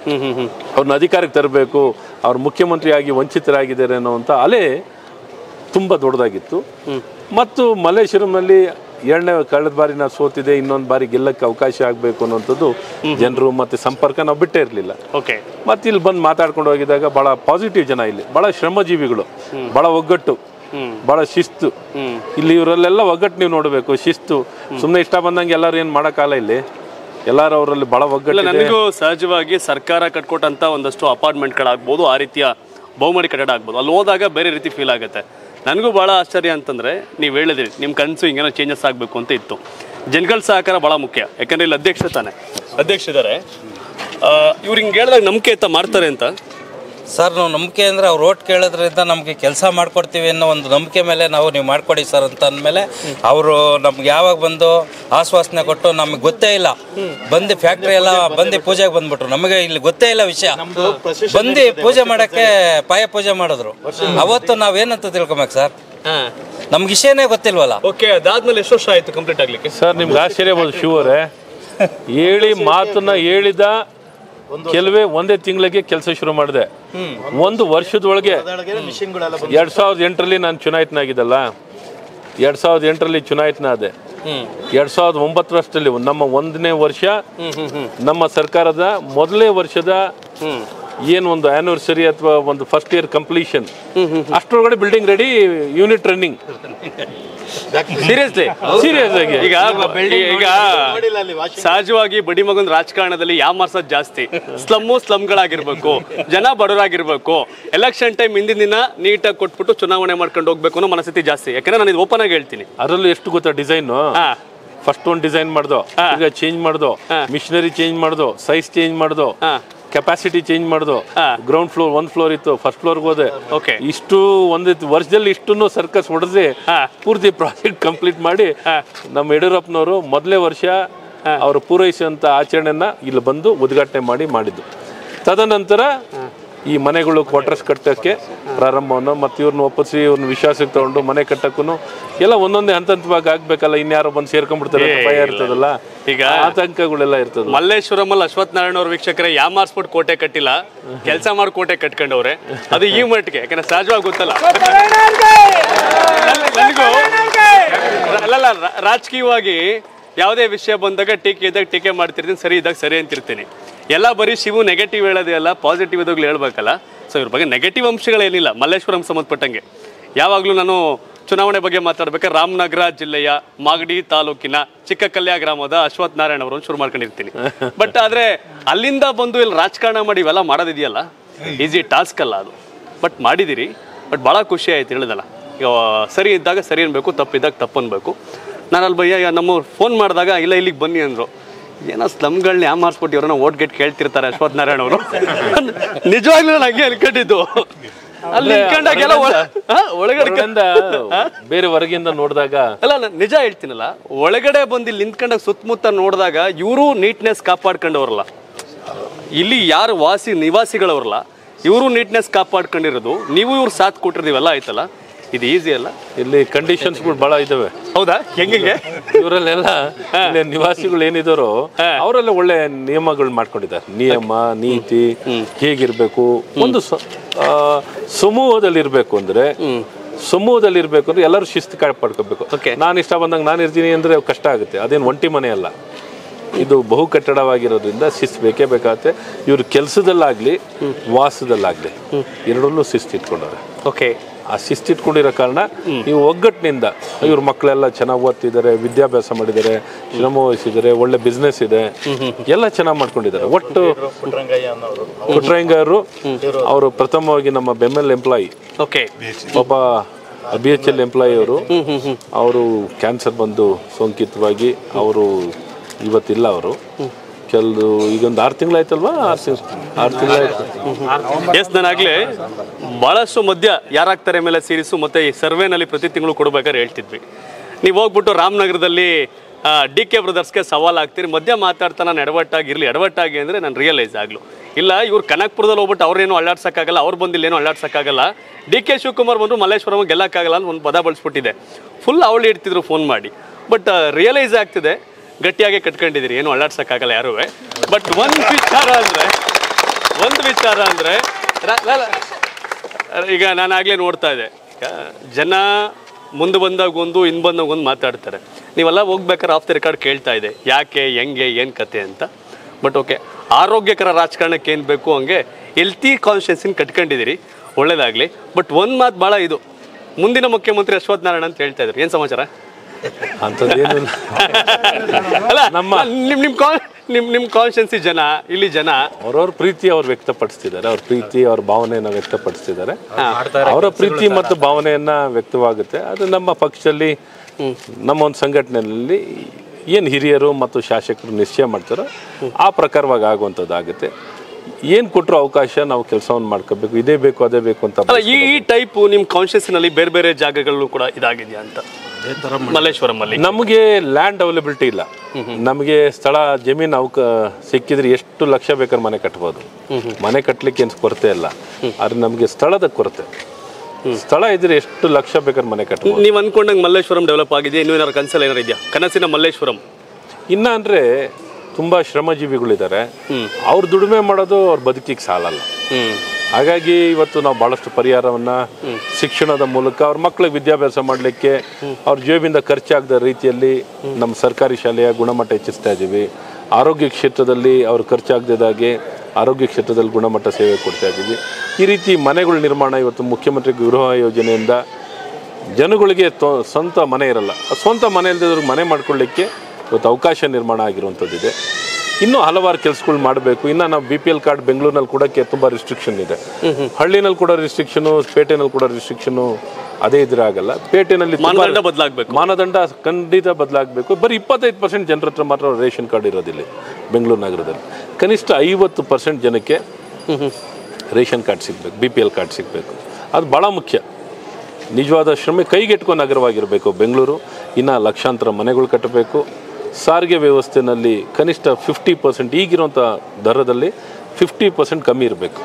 ಹ್ಮ್ ಹ್ಮ್ ಹ್ಮ್ ಅವ್ರನ್ನ ಅಧಿಕಾರಕ್ಕೆ ತರಬೇಕು ಅವ್ರು ಮುಖ್ಯಮಂತ್ರಿಯಾಗಿ ವಂಚಿತರಾಗಿದ್ದಾರೆ ಅನ್ನುವಂಥ ಅಲೆ ತುಂಬ ದೊಡ್ಡದಾಗಿತ್ತು ಮತ್ತು ಮಲ್ಲೇಶ್ವರಂನಲ್ಲಿ ಎರಡನೇ ಕಳೆದ ಬಾರಿ ನಾವು ಸೋತಿದೆ ಇನ್ನೊಂದು ಬಾರಿ ಗೆಲ್ಲಕ್ಕೆ ಅವಕಾಶ ಆಗಬೇಕು ಅನ್ನೋಂಥದ್ದು ಜನರು ಮತ್ತು ಸಂಪರ್ಕ ನಾವು ಬಿಟ್ಟೇ ಇರಲಿಲ್ಲ ಓಕೆ ಮತ್ತು ಇಲ್ಲಿ ಬಂದು ಮಾತಾಡ್ಕೊಂಡು ಹೋಗಿದಾಗ ಭಾಳ ಪಾಸಿಟಿವ್ ಜನ ಇಲ್ಲಿ ಭಾಳ ಶ್ರಮಜೀವಿಗಳು ಭಾಳ ಒಗ್ಗಟ್ಟು ಭಾಳ ಶಿಸ್ತು ಇಲ್ಲಿ ಇವರಲ್ಲೆಲ್ಲ ಒಗ್ಗಟ್ಟು ನೀವು ನೋಡಬೇಕು ಶಿಸ್ತು ಸುಮ್ಮನೆ ಇಷ್ಟ ಬಂದಂಗೆ ಎಲ್ಲರೂ ಏನು ಮಾಡೋಕ್ಕಾಗಲ್ಲ ಇಲ್ಲಿ ಎಲ್ಲರೂ ಅವರಲ್ಲಿ ಭಾಳ ಇಲ್ಲ ಒಗ್ಗಟ್ಟು ನನಗೂ ಸಹಜವಾಗಿ ಸರ್ಕಾರ ಕಟ್ಕೊಟ್ಟಂತ ಒಂದಷ್ಟು ಅಪಾರ್ಟ್ಮೆಂಟ್ಗಳಾಗ್ಬೋದು ಆ ರೀತಿಯ ಬಹುಮಡಿ ಕಟ್ಟಡ ಆಗ್ಬೋದು ಅಲ್ಲಿ ಹೋದಾಗ ಬೇರೆ ರೀತಿ ಫೀಲ್ ಆಗುತ್ತೆ ನನಗೂ ಭಾಳ ಆಶ್ಚರ್ಯ ಅಂತಂದ್ರೆ ನೀವು ಹೇಳಿದ್ರಿ ನಿಮ್ಮ ಕನಸು ಹಿಂಗೇನೋ ಚೇಂಜಸ್ ಆಗಬೇಕು ಅಂತ ಇತ್ತು ಜನಗಳ ಸಹಕಾರ ಭಾಳ ಮುಖ್ಯ ಯಾಕಂದ್ರೆ ಇಲ್ಲಿ ಅಧ್ಯಕ್ಷ ತಾನೆ ಅಧ್ಯಕ್ಷ ಇದ್ದಾರೆ ಇವ್ರು ಹಿಂಗೆ ಹೇಳಿದಾಗ ನಂಬಿಕೆ ಅಂತ ಮಾಡ್ತಾರೆ ಅಂತ ಸರ್ ನಾವು ನಂಬಿಕೆ ಅಂದರೆ ಅವ್ರು ಓಟ್ ಕೇಳೋದ್ರಿಂದ ನಮಗೆ ಕೆಲಸ ಮಾಡ್ಕೊಡ್ತೀವಿ ಅನ್ನೋ ಒಂದು ನಂಬಿಕೆ ಮೇಲೆ ನಾವು ನೀವು ಮಾಡ್ಕೊಡಿ ಸರ್ ಅಂತ ಅಂದಮೇಲೆ ಅವರು ನಮ್ಗೆ ಯಾವಾಗ ಬಂದು ಆಶ್ವಾಸನೆ ಕೊಟ್ಟು ನಮಗೆ ಗೊತ್ತೇ ಇಲ್ಲ ಬಂದು ಫ್ಯಾಕ್ಟ್ರಿ ಎಲ್ಲ ಬಂದು ಪೂಜೆಗೆ ಬಂದ್ಬಿಟ್ರು ನಮಗೆ ಇಲ್ಲಿ ಗೊತ್ತೇ ಇಲ್ಲ ವಿಷಯ ಬಂದು ಪೂಜೆ ಮಾಡೋಕ್ಕೆ ಪಾಯ ಪೂಜೆ ಮಾಡಿದ್ರು ಅವತ್ತು ನಾವೇನಂತ ತಿಳ್ಕೊಬೇಕು ಸರ್ ನಮ್ಗೆ ವಿಷಯನೇ ಗೊತ್ತಿಲ್ವಲ್ಲ ಓಕೆ ಅದಾದ್ಮೇಲೆ ಎಷ್ಟು ವರ್ಷ ಆಯ್ತು ಕಂಪ್ಲೀಟ್ ಆಗ್ಲಿಕ್ಕೆ ಸರ್ ನಿಮ್ಗೆ ಆಶ್ಚರ್ಯ ಬೋದು ಶಿವರೇ ಹೇಳಿ ಮಾತನ್ನ ಹೇಳಿದ ಕೆಲವೇ ಒಂದೇ ತಿಂಗಳಿಗೆ ಕೆಲಸ ಶುರು ಮಾಡಿದೆ ಒಂದು ವರ್ಷದೊಳಗೆ ಎರಡ್ ಸಾವಿರದ ಎಂಟರಲ್ಲಿ ನಾನು ಚುನಾಯಿತನಾಗಿದ್ದಲ್ಲ ಎರಡ್ ಸಾವಿರದ ಎಂಟರಲ್ಲಿ ಚುನಾಯಿತನಾದೆ ಎರಡ್ ಸಾವಿರದ ಒಂಬತ್ತರಷ್ಟರಲ್ಲಿ ನಮ್ಮ ಒಂದನೇ ವರ್ಷ ನಮ್ಮ ಸರ್ಕಾರದ ಮೊದಲನೇ ವರ್ಷದ ಏನು ಒಂದು ಆನಿವರ್ಸರಿ ಅಥವಾ ಒಂದು ಫಸ್ಟ್ ಇಯರ್ ಕಂಪ್ಲೀಷನ್ ಅಷ್ಟರೊಳಗಡೆ building ready unit running seriously serious ಆಗಿ ಈಗ ಈಗ ಸಹಜವಾಗಿ ಬಡಿ ಮಗನ್ ರಾಜಕಾರಣದಲ್ಲಿ ಯಾಮಾರ್ಸೋದ್ ಜಾಸ್ತಿ ಸ್ಲಮ್ಮು ಸ್ಲಮ್ಗಳಾಗಿರ್ಬೇಕು ಜನ ಬಡವರಾಗಿರ್ಬೇಕು ಎಲೆಕ್ಷನ್ ಟೈಮ್ ಹಿಂದಿನ ದಿನ ನೀಟಾಗಿ ಕೊಟ್ಬಿಟ್ಟು ಚುನಾವಣೆ ಮಾಡ್ಕೊಂಡು ಹೋಗ್ಬೇಕು ಅನ್ನೋ ಮನಸ್ಥಿತಿ ಜಾಸ್ತಿ ಯಾಕಂದ್ರೆ ನಾನು ಇದು ಓಪನ್ ಆಗಿ ಹೇಳ್ತೀನಿ ಅದರಲ್ಲೂ ಎಷ್ಟು ಗೊತ್ತಾ ಡಿಸೈನ್ ಹಾ ಫಸ್ಟ್ ಒಂದು ಡಿಸೈನ್ ಮಾಡ್ದೋ ಈಗ ಚೇಂಜ್ ಮಾಡ್ದೋ ಮಿಷನರಿ ಚೇಂಜ್ ಮಾಡ್ದೋ ಸೈಜ್ ಚೇಂಜ್ ಮಾಡ್ದೋ ಹಾ. ಕೆಪಾಸಿಟಿ ಚೇಂಜ್ ಮಾಡ್ದೋ ಹಾ. ಗ್ರೌಂಡ್ ಫ್ಲೋರ್ ಒಂದ್ ಫ್ಲೋರ್ ಇತ್ತು ಫಸ್ಟ್ ಫ್ಲೋರ್ಗೆ ಹೋದೆ ಓಕೆ ಇಷ್ಟು ಒಂದು ವರ್ಷದಲ್ಲಿ ಇಷ್ಟನ್ನು ಸರ್ಕಸ್ ಹೊಡೆಸಿ ಹಾ. ಪೂರ್ತಿ ಪ್ರಾಜೆಕ್ಟ್ ಕಂಪ್ಲೀಟ್ ಮಾಡಿ ನಮ್ಮ ಯಡಿಯೂರಪ್ಪನವರು ಮೊದಲೇ ವರ್ಷ ಅವರು ಪೂರೈಸುವಂತ ಆಚರಣೆನ ಇಲ್ಲಿ ಬಂದು ಉದ್ಘಾಟನೆ ಮಾಡಿ ಮಾಡಿದ್ದು ತದನಂತರ ಈ ಮನೆಗಳು ಕ್ವಾರ್ಟರ್ಸ್ ಕಟ್ಟಕ್ಕೆ ಪ್ರಾರಂಭವನ್ನು ಮತ್ತು ಇವ್ರನ್ನ ಒಪ್ಪಿಸಿ ಇವ್ರನ್ನ ವಿಶ್ವಾಸಕ್ಕೆ ತಗೊಂಡು ಮನೆ ಕಟ್ಟಕ್ಕೂ ಎಲ್ಲ ಒಂದೊಂದೇ ಹಂತ ಹಂತವಾಗಿ ಆಗ್ಬೇಕಲ್ಲ ಇನ್ಯಾರೋ ಬಂದು ಸೇರ್ಕೊಂಡ್ಬಿಡ್ತಾರೆ ಅಂತ ಭಯ ಇರ್ತದಲ್ಲ ಈಗ ಆತಂಕಗಳೆಲ್ಲ ಇರ್ತದೆ ಮಲ್ಲೇಶ್ವರಮಲ್ಲಿ ಅಶ್ವಥ್ ನಾರಾಯಣ ಅವ್ರ ವೀಕ್ಷಕರೇ ಯಾಮಾರ್ಸ್ಬಿಟ್ಟು ಕೋಟೆ ಕಟ್ಟಿಲ್ಲ ಕೆಲಸ ಮಾಡಿ ಕೋಟೆ ಕಟ್ಕೊಂಡವ್ರೆ ಅದು ಈ ಮಟ್ಟಿಗೆ ಯಾಕಂದ್ರೆ ಸಹಜವಾಗಿ ಗೊತ್ತಲ್ಲ ನನ್- ನನಗೂ ಅಲ್ಲಲ್ಲ ರಾ- ರಾಜಕೀಯವಾಗಿ ಯಾವುದೇ ವಿಷಯ ಬಂದಾಗ ಟೀಕೆ ಇದ್ದಾಗ ಟೀಕೆ ಮಾಡ್ತಿರ್ತೀನಿ ಸರಿ ಇದ್ದಾಗ ಸರಿ ಅಂತಿರ್ತೀನಿ ಎಲ್ಲ ಬರೀ ಶಿವು ನೆಗೆಟಿವ್ ಹೇಳೋದೇ ಅಲ್ಲ ಪಾಸಿಟಿವ್ ಇದಾಗ್ಲೂ ಹೇಳ್ಬೇಕಲ್ಲ ಸೊ ಇವ್ರ ಬಗ್ಗೆ ನೆಗೆಟಿವ್ ಅಂಶಗಳೇನಿಲ್ಲ ಮಲ್ಲೇಶ್ವರಂ ಸಂಬಂಧಪಟ್ಟಂಗೆ ಯಾವಾಗಲೂ ನಾನು ಚುನಾವಣೆ ಬಗ್ಗೆ ಮಾತಾಡ್ಬೇಕಾದ್ರೆ ರಾಮನಗರ ಜಿಲ್ಲೆಯ ಮಾಗಡಿ ತಾಲೂಕಿನ ಚಿಕ್ಕಕಲ್ಯ ಗ್ರಾಮದ ಅಶ್ವಥ್ ನಾರಾಯಣ ಅವರನ್ನು ಶುರು ಮಾಡ್ಕೊಂಡಿರ್ತೀನಿ ಬಟ್ ಆದ್ರೆ ಅಲ್ಲಿಂದ ಬಂದು ಇಲ್ಲಿ ರಾಜಕಾರಣ ಮಾಡಿ ಇವೆಲ್ಲ ಮಾಡೋದಿದೆಯಲ್ಲ ಈಸಿ ಟಾಸ್ಕ್ ಅಲ್ಲ ಅದು ಬಟ್ ಮಾಡಿದಿರಿ ಬಟ್ ಭಾಳ ಖುಷಿ ಆಯ್ತು ಹೇಳಿದಲ್ಲ ಈಗ ಸರಿ ಇದ್ದಾಗ ಸರಿ ಅನ್ಬೇಕು ತಪ್ಪಿದ್ದಾಗ ತಪ್ಪು ಅನ್ಬೇಕು ನಾನು ಅಲ್ಲಿ ಭಯ್ಯ ನಮ್ಮ ಫೋನ್ ಮಾಡಿದಾಗ ಇಲ್ಲ ಇಲ್ಲಿಗೆ ಬನ್ನಿ ಅಂದರು ಏನೋ ಸ್ಲಮ್ಗಳನ್ನ ಯಾಮಾರ್ಸ್ಬಿಟ್ಟು ಇವ್ರನ್ನ ಓಟ್ ಗೇಟ್ ಕೇಳ್ತಿರ್ತಾರೆ ಅಶ್ವಥ್ ನಾರಾಯಣ ಅವರು ನಿಜವಾಗ್ಲೂ ನಾನು ಹಂಗೆ ಅನ್ಕೊಂಡಿದ್ದು ಅಲ್ಲಿ ನಿಂತ್ಕೊಂಡಾಗೆಲ್ಲ ಒಳ- ಹಾ, ಒಳಗಡೆ ಹೊರಗಡೆಯಿಂದ ಬೇರೆ ಹೊರಗಿಂದ ನೋಡಿದಾಗ ಅಲ್ಲ ನಾನು ನಿಜ ಹೇಳ್ತೀನಲ್ಲ ಒಳಗಡೆ ಬಂದು ಇಲ್ಲಿ ನಿಂತ್ಕೊಂಡಾಗ ಸುತ್ತಮುತ್ತ ನೋಡಿದಾಗ ಇವರು ನೀಟ್ನೆಸ್ ಕಾಪಾಡ್ಕೊಂಡವ್ರಲ್ಲ ಇಲ್ಲಿ ಯಾರು ವಾಸಿ ನಿವಾಸಿಗಳವ್ರಲ್ಲ ಇವರು ನೀಟ್ನೆಸ್ ಕಾಪಾಡ್ಕೊಂಡಿರೋದು ನೀವು ಇವ್ರು ಸಾಥ್ ಕೊಟ್ಟಿರೋದಿವೆಲ್ಲ ಆಯ್ತಲ್ಲ ಇದು ಈಸಿ ಅಲ್ಲ ಇಲ್ಲಿ ಕಂಡೀಷನ್ಸ್ಗಳು ಬಹಳ ಇದಾವೆ ಹೌದಾ ಹೆಂಗೆ ಇವರಲ್ಲೆಲ್ಲ ಇಲ್ಲಿ ನಿವಾಸಿಗಳು ಏನಿದಾರೋ ಅವರೆಲ್ಲ ಒಳ್ಳೆ ನಿಯಮಗಳು ಮಾಡ್ಕೊಂಡಿದ್ದಾರೆ ನಿಯಮ ನೀತಿ ಹೇಗಿರ್ಬೇಕು ಒಂದು ಸ- ಆ, ಸಮೂಹದಲ್ಲಿ ಇರ್ಬೇಕು ಅಂದ್ರೆ ಸಮೂಹದಲ್ಲಿ ಇರ್ಬೇಕು ಅಂದ್ರೆ ಎಲ್ಲರೂ ಶಿಸ್ತು ಕಾಪಾಡ್ಕೋಬೇಕು Okay. ನಾನು ಇಷ್ಟ ಬಂದಂಗೆ ನಾನು ಇರ್ತೀನಿ ಅಂದ್ರೆ ಕಷ್ಟ ಆಗುತ್ತೆ ಅದೇನು ಒಂಟಿ ಮನೆ ಅಲ್ಲ ಇದು ಬಹು ಕಟ್ಟಡವಾಗಿರೋದ್ರಿಂದ ಶಿಸ್ತು ಬೇಕೇ ಬೇಕಾಗುತ್ತೆ ಇವ್ರ ಕೆಲಸದಲ್ಲಾಗ್ಲಿ ವಾಸದಲ್ಲಾಗ್ಲಿ ಎರಡರಲ್ಲೂ ಶಿಸ್ತು ಇಟ್ಕೊಂಡವ್ರೆ ಓಕೆ ಆ ಶಿಸ್ತು ಇಟ್ಕೊಂಡಿರೋ ಕಾರಣ ಈ ಒಗ್ಗಟ್ಟಿನಿಂದ ಇವ್ರ ಮಕ್ಕಳೆಲ್ಲ ಚೆನ್ನಾಗಿ ಓದ್ತಿದ್ದಾರೆ ವಿದ್ಯಾಭ್ಯಾಸ ಮಾಡಿದ್ದಾರೆ ಶ್ರಮ ವಹಿಸಿದ್ದಾರೆ ಒಳ್ಳೆ ಬಿಸ್ನೆಸ್ ಇದೆ ಎಲ್ಲ ಚೆನ್ನಾಗಿ ಮಾಡ್ಕೊಂಡಿದ್ದಾರೆ ಒಟ್ಟು ಪುಟ್ರಂಗರು ಅವರು ಪ್ರಥಮವಾಗಿ ನಮ್ಮ ಬೆಮ್ಮೆಲ್ ಎಂಪ್ಲಾಯಿ ಓಕೆ ಒಬ್ಬ ಬಿ ಎಚ್ ಎಲ್ ಎಂಪ್ಲಾಯಿ ಅವರು ಅವರು ಕ್ಯಾನ್ಸರ್ ಬಂದು ಸೋಂಕಿತವಾಗಿ ಅವರು ಇವತ್ತಿಲ್ಲ ಅವರು ಕೆಲವು ಈಗೊಂದು ಆರು ತಿಂಗಳಾಯ್ತಲ್ವಾ ಆರು ತಿಂಗಳು ಆರು ತಿಂಗಳಾಯ್ತು ಎಸ್ ನಾನಾಗ್ಲೇ ಬಹಳಷ್ಟು ಮಧ್ಯ ಯಾರಾಗ್ತಾರೆ ಮೇಲೆ ಸೀರೀಸು ಮತ್ತೆ ಈ ಸರ್ವೆನಲ್ಲಿ ಪ್ರತಿ ತಿಂಗಳು ಕೊಡ್ಬೇಕಾದ್ರೆ ಹೇಳ್ತಿದ್ವಿ ನೀವು ಹೋಗ್ಬಿಟ್ಟು ರಾಮನಗರದಲ್ಲಿ ಡಿ ಕೆ ಬ್ರದರ್ಸ್ಗೆ ಸವಾಲ್ ಆಗ್ತೀರಿ ಮಧ್ಯ ಮಾತಾಡ್ತಾ ನಾನು ಎಡವಟ್ಟಾಗಿರ್ಲಿ ಎಡವಟ್ಟಾಗಿ ಅಂದರೆ ನಾನು ರಿಯಲೈಸ್ ಆಗ್ಲು ಇಲ್ಲ ಇವ್ರು ಕನಕ್ಪುರದಲ್ಲಿ ಹೋಗ್ಬಿಟ್ಟು ಅವ್ರೇನು ಅಳ್ಳಾಡ್ಸಕ್ಕಾಗಲ್ಲ ಅವ್ರು ಬಂದಿಲ್ಲ ಏನೋ ಅಳ್ಳಾಡ್ಸಕ್ಕಾಗಲ್ಲ ಡಿ ಕೆ ಶಿವಕುಮಾರ್ ಬಂದು ಮಲ್ಲೇಶ್ವರಂ ಗೆಲ್ಲಕ್ಕಾಗಲ್ಲ ಅಂತ ಒಂದು ಪದ ಬಳಸ್ಬಿಟ್ಟಿದೆ ಫುಲ್ ಅವಳು ಇಡ್ತಿದ್ರು ಫೋನ್ ಮಾಡಿ ಬಟ್ ರಿಯಲೈಸ್ ಆಗ್ತಿದೆ ಗಟ್ಟಿಯಾಗಿ ಕಟ್ಕೊಂಡಿದ್ದೀರಿ ಏನು ಅಳ್ಳಾಡ್ಸಕ್ಕಾಗಲ್ಲ ಯಾರೂ ಬಟ್ ಒಂದು ವಿಚಾರ ಅಂದರೆ ಒಂದು ವಿಚಾರ ಅಂದ್ರೆ ರ- ಲ- ಲ- ಈಗ ನಾನು ಆಗ್ಲೇ ನೋಡ್ತಾ ಇದ್ದೆ ಈಗ ಜನ ಮುಂದೆ ಬಂದಾಗ ಒಂದು ಹಿಂದೆ ಬಂದಾಗ ಒಂದು ಮಾತಾಡ್ತಾರೆ ನೀವೆಲ್ಲ ಹೋಗ್ಬೇಕಾದ್ರೆ ಆಫ್ ದ ರೆಕಾರ್ಡ್ ಕೇಳ್ತಾ ಇದೆ ಯಾಕೆ ಹೆಂಗೆ ಏನು ಕತೆ ಅಂತ ಬಟ್ ಓಕೆ ಆರೋಗ್ಯಕರ ರಾಜಕಾರಣಕ್ಕೆ ಏನು ಬೇಕು ಹಂಗೆ ಹೆಲ್ತಿ ಕಾನ್ಷಿಯನ್ಸಿನ ಕಟ್ಕೊಂಡಿದ್ದೀರಿ ಒಳ್ಳೇದಾಗಲಿ ಬಟ್ ಒಂದು ಮಾತು ಭಾಳ ಇದು ಮುಂದಿನ ಮುಖ್ಯಮಂತ್ರಿ ಅಶ್ವಥ್ ನಾರಾಯಣ ಅಂತ ಹೇಳ್ತಾ ಇದ್ರು ಏನು ಸಮಾಚಾರ ಅಂಥದ್ದೇನು ಅಲ್ಲ ನಮ್ಮ- ನಿಮ್ಮ ನಿಮ್ಮ ಕಾನ್ ನಿಮ್ಮ ನಿಮ್ಮ ಕಾನ್ಷಿಯನ್ಸಿ ಜನ ಇಲ್ಲಿ ಜನ ಅವ್ರವ್ರ ಪ್ರೀತಿ ಅವ್ರು ವ್ಯಕ್ತಪಡಿಸ್ತಿದ್ದಾರೆ ಅವ್ರ ಪ್ರೀತಿ ಅವ್ರ ಭಾವನೆಯನ್ನ ವ್ಯಕ್ತಪಡಿಸ್ತಿದ್ದಾರೆ ಅವರ ಪ್ರೀತಿ ಮತ್ತು ಭಾವನೆಯನ್ನ ವ್ಯಕ್ತವಾಗುತ್ತೆ ಅದು ನಮ್ಮ ಪಕ್ಷದಲ್ಲಿ ನಮ್ಮ ಒಂದು ಸಂಘಟನೆಯಲ್ಲಿ ಏನು ಹಿರಿಯರು ಮತ್ತು ಶಾಸಕರು ನಿಶ್ಚಯ ಮಾಡ್ತಾರೋ ಆ ಪ್ರಕಾರವಾಗಿ ಆಗುವಂಥದ್ದಾಗುತ್ತೆ ಏನು ಕೊಟ್ಟರು ಅವಕಾಶ ನಾವು ಕೆಲಸವನ್ನು ಮಾಡ್ಕೋಬೇಕು ಇದೇ ಬೇಕು ಅದೇ ಬೇಕು ಅಂತ ಅಲ್ಲ ಈ ಈ ಟೈಪ್ ನಿಮ್ಮ ಕಾನ್ಷಿಯಸ್ನಲ್ಲಿ ಬೇರೆ ಬೇರೆ ಜಾಗಗಳಲ್ಲೂ ಕೂಡ ಇದಾಗಿದೆಯಾ ಅಂತ ಮಲ್ಲೇಶ್ವರಂ ಅಲ್ಲಿ ನಮಗೆ ಲ್ಯಾಂಡ್ ಅವೈಲಬಿಲಿಟಿ ಇಲ್ಲ ನಮಗೆ ಸ್ಥಳ ಜಮೀನು ಅವಕ ಸಿಕ್ಕಿದ್ರೆ ಎಷ್ಟು ಲಕ್ಷ ಬೇಕಾದ್ರೆ ಮನೆ ಕಟ್ಬೋದು ಮನೆ ಕಟ್ಟಲಿಕ್ಕೆ ಏನು ಕೊರತೆ ಇಲ್ಲ ಆದ್ರೆ ನಮಗೆ ಸ್ಥಳದ ಕೊರತೆ ಸ್ಥಳ ಇದ್ರೆ ಎಷ್ಟು ಲಕ್ಷ ಬೇಕಾದ್ರೆ ಮನೆ ಕಟ್ಬೋದು ನೀವು ಅನ್ಕೊಂಡಂಗೆ ಮಲ್ಲೇಶ್ವರಂ ಡೆವಲಪ್ ಆಗಿದೆ ಇನ್ನೂ ಏನಾರು ಕನಸಲ್ಲಿ ಏನಾರು ಇದೆಯಾ ಕನಸಿನ ಮಲ್ಲೇಶ್ವರಂ ಇನ್ನ ಅಂದ್ರೆ ತುಂಬಾ ಶ್ರಮಜೀವಿಗಳಿದ್ದಾರೆ ಅವ್ರ ದುಡಿಮೆ ಮಾಡೋದು ಅವ್ರ ಬದುಕಿಗೆ ಸಾಲಲ್ಲ ಹ್ಮ್ ಹಾಗಾಗಿ ಇವತ್ತು ನಾವು ಬಹಳಷ್ಟು ಪರಿಹಾರವನ್ನ ಶಿಕ್ಷಣದ ಮೂಲಕ ಅವ್ರ ಮಕ್ಕಳಿಗೆ ವಿದ್ಯಾಭ್ಯಾಸ ಮಾಡಲಿಕ್ಕೆ ಅವ್ರ ಜೇಬಿಂದ ಖರ್ಚಾಗದ ರೀತಿಯಲ್ಲಿ ನಮ್ಮ ಸರ್ಕಾರಿ ಶಾಲೆಯ ಗುಣಮಟ್ಟ ಹೆಚ್ಚಿಸ್ತಾ ಇದ್ದೀವಿ ಆರೋಗ್ಯ ಕ್ಷೇತ್ರದಲ್ಲಿ ಅವ್ರು ಖರ್ಚಾಗದಿದ್ದಾಗೆ ಆರೋಗ್ಯ ಕ್ಷೇತ್ರದಲ್ಲಿ ಗುಣಮಟ್ಟ ಸೇವೆ ಕೊಡ್ತಾ ಇದ್ದೀವಿ ಈ ರೀತಿ ಮನೆಗಳ ನಿರ್ಮಾಣ ಇವತ್ತು ಮುಖ್ಯಮಂತ್ರಿ ಗೃಹ ಯೋಜನೆಯಿಂದ ಜನಗಳಿಗೆ ತೊ ಸ್ವಂತ ಮನೆ ಇರಲ್ಲ ಆ ಸ್ವಂತ ಮನೆ ಇಲ್ಲದಿರೋರಿಗೆ ಮನೆ ಮಾಡ್ಕೊಳ್ಳಿಕ್ಕೆ ಇವತ್ತು ಅವಕಾಶ ನಿರ್ಮಾಣ ಆಗಿರುವಂಥದ್ದಿದೆ ಇನ್ನೂ ಹಲವಾರು ಕೆಲಸಗಳು ಮಾಡಬೇಕು ಇನ್ನು ನಾವು ಬಿ ಪಿ ಎಲ್ ಕಾರ್ಡ್ ಬೆಂಗಳೂರಿನಲ್ಲಿ ಕೊಡೋಕ್ಕೆ ತುಂಬ ರಿಸ್ಟ್ರಿಕ್ಷನ್ ಇದೆ ಹಳ್ಳಿನಲ್ಲಿ ಕೂಡ ರಿಸ್ಟ್ರಿಕ್ಷನು ಪೇಟೆನಲ್ಲಿ ಕೂಡ ರಿಸ್ಟ್ರಿಕ್ಷನು ಅದೇ ಇದ್ರೆ ಆಗಲ್ಲ ಪೇಟೆನಲ್ಲಿ ತುಂಬಾ- ಮಾನದಂಡ ಬದಲಾಗಬೇಕು ಮಾನದಂಡ ಖಂಡಿತ ಬದಲಾಗಬೇಕು ಬರೀ ಇಪ್ಪತ್ತೈದು ಪರ್ಸೆಂಟ್ ಜನರ ಹತ್ರ ಮಾತ್ರ ರೇಷನ್ ಕಾರ್ಡ್ ಇರೋದಿಲ್ಲ ಬೆಂಗಳೂರು ನಗರದಲ್ಲಿ ಕನಿಷ್ಠ ಐವತ್ತು ಪರ್ಸೆಂಟ್ ಜನಕ್ಕೆ ರೇಷನ್ ಕಾರ್ಡ್ ಸಿಗಬೇಕು ಬಿ ಪಿ ಎಲ್ ಕಾರ್ಡ್ ಸಿಗಬೇಕು ಅದು ಭಾಳ ಮುಖ್ಯ ನಿಜವಾದ ಶ್ರಮೆ ಕೈಗೆಟ್ಕೋ ನಗರವಾಗಿರಬೇಕು ಬೆಂಗಳೂರು ಇನ್ನು ಲಕ್ಷಾಂತರ ಮನೆಗಳು ಕಟ್ಟಬೇಕು ಸಾರಿಗೆ ವ್ಯವಸ್ಥೆನಲ್ಲಿ ಕನಿಷ್ಠ ಫಿಫ್ಟಿ ಪರ್ಸೆಂಟ್ ಈಗಿರುವಂಥ ದರದಲ್ಲಿ ಫಿಫ್ಟಿ ಪರ್ಸೆಂಟ್ ಕಮ್ಮಿ ಇರಬೇಕು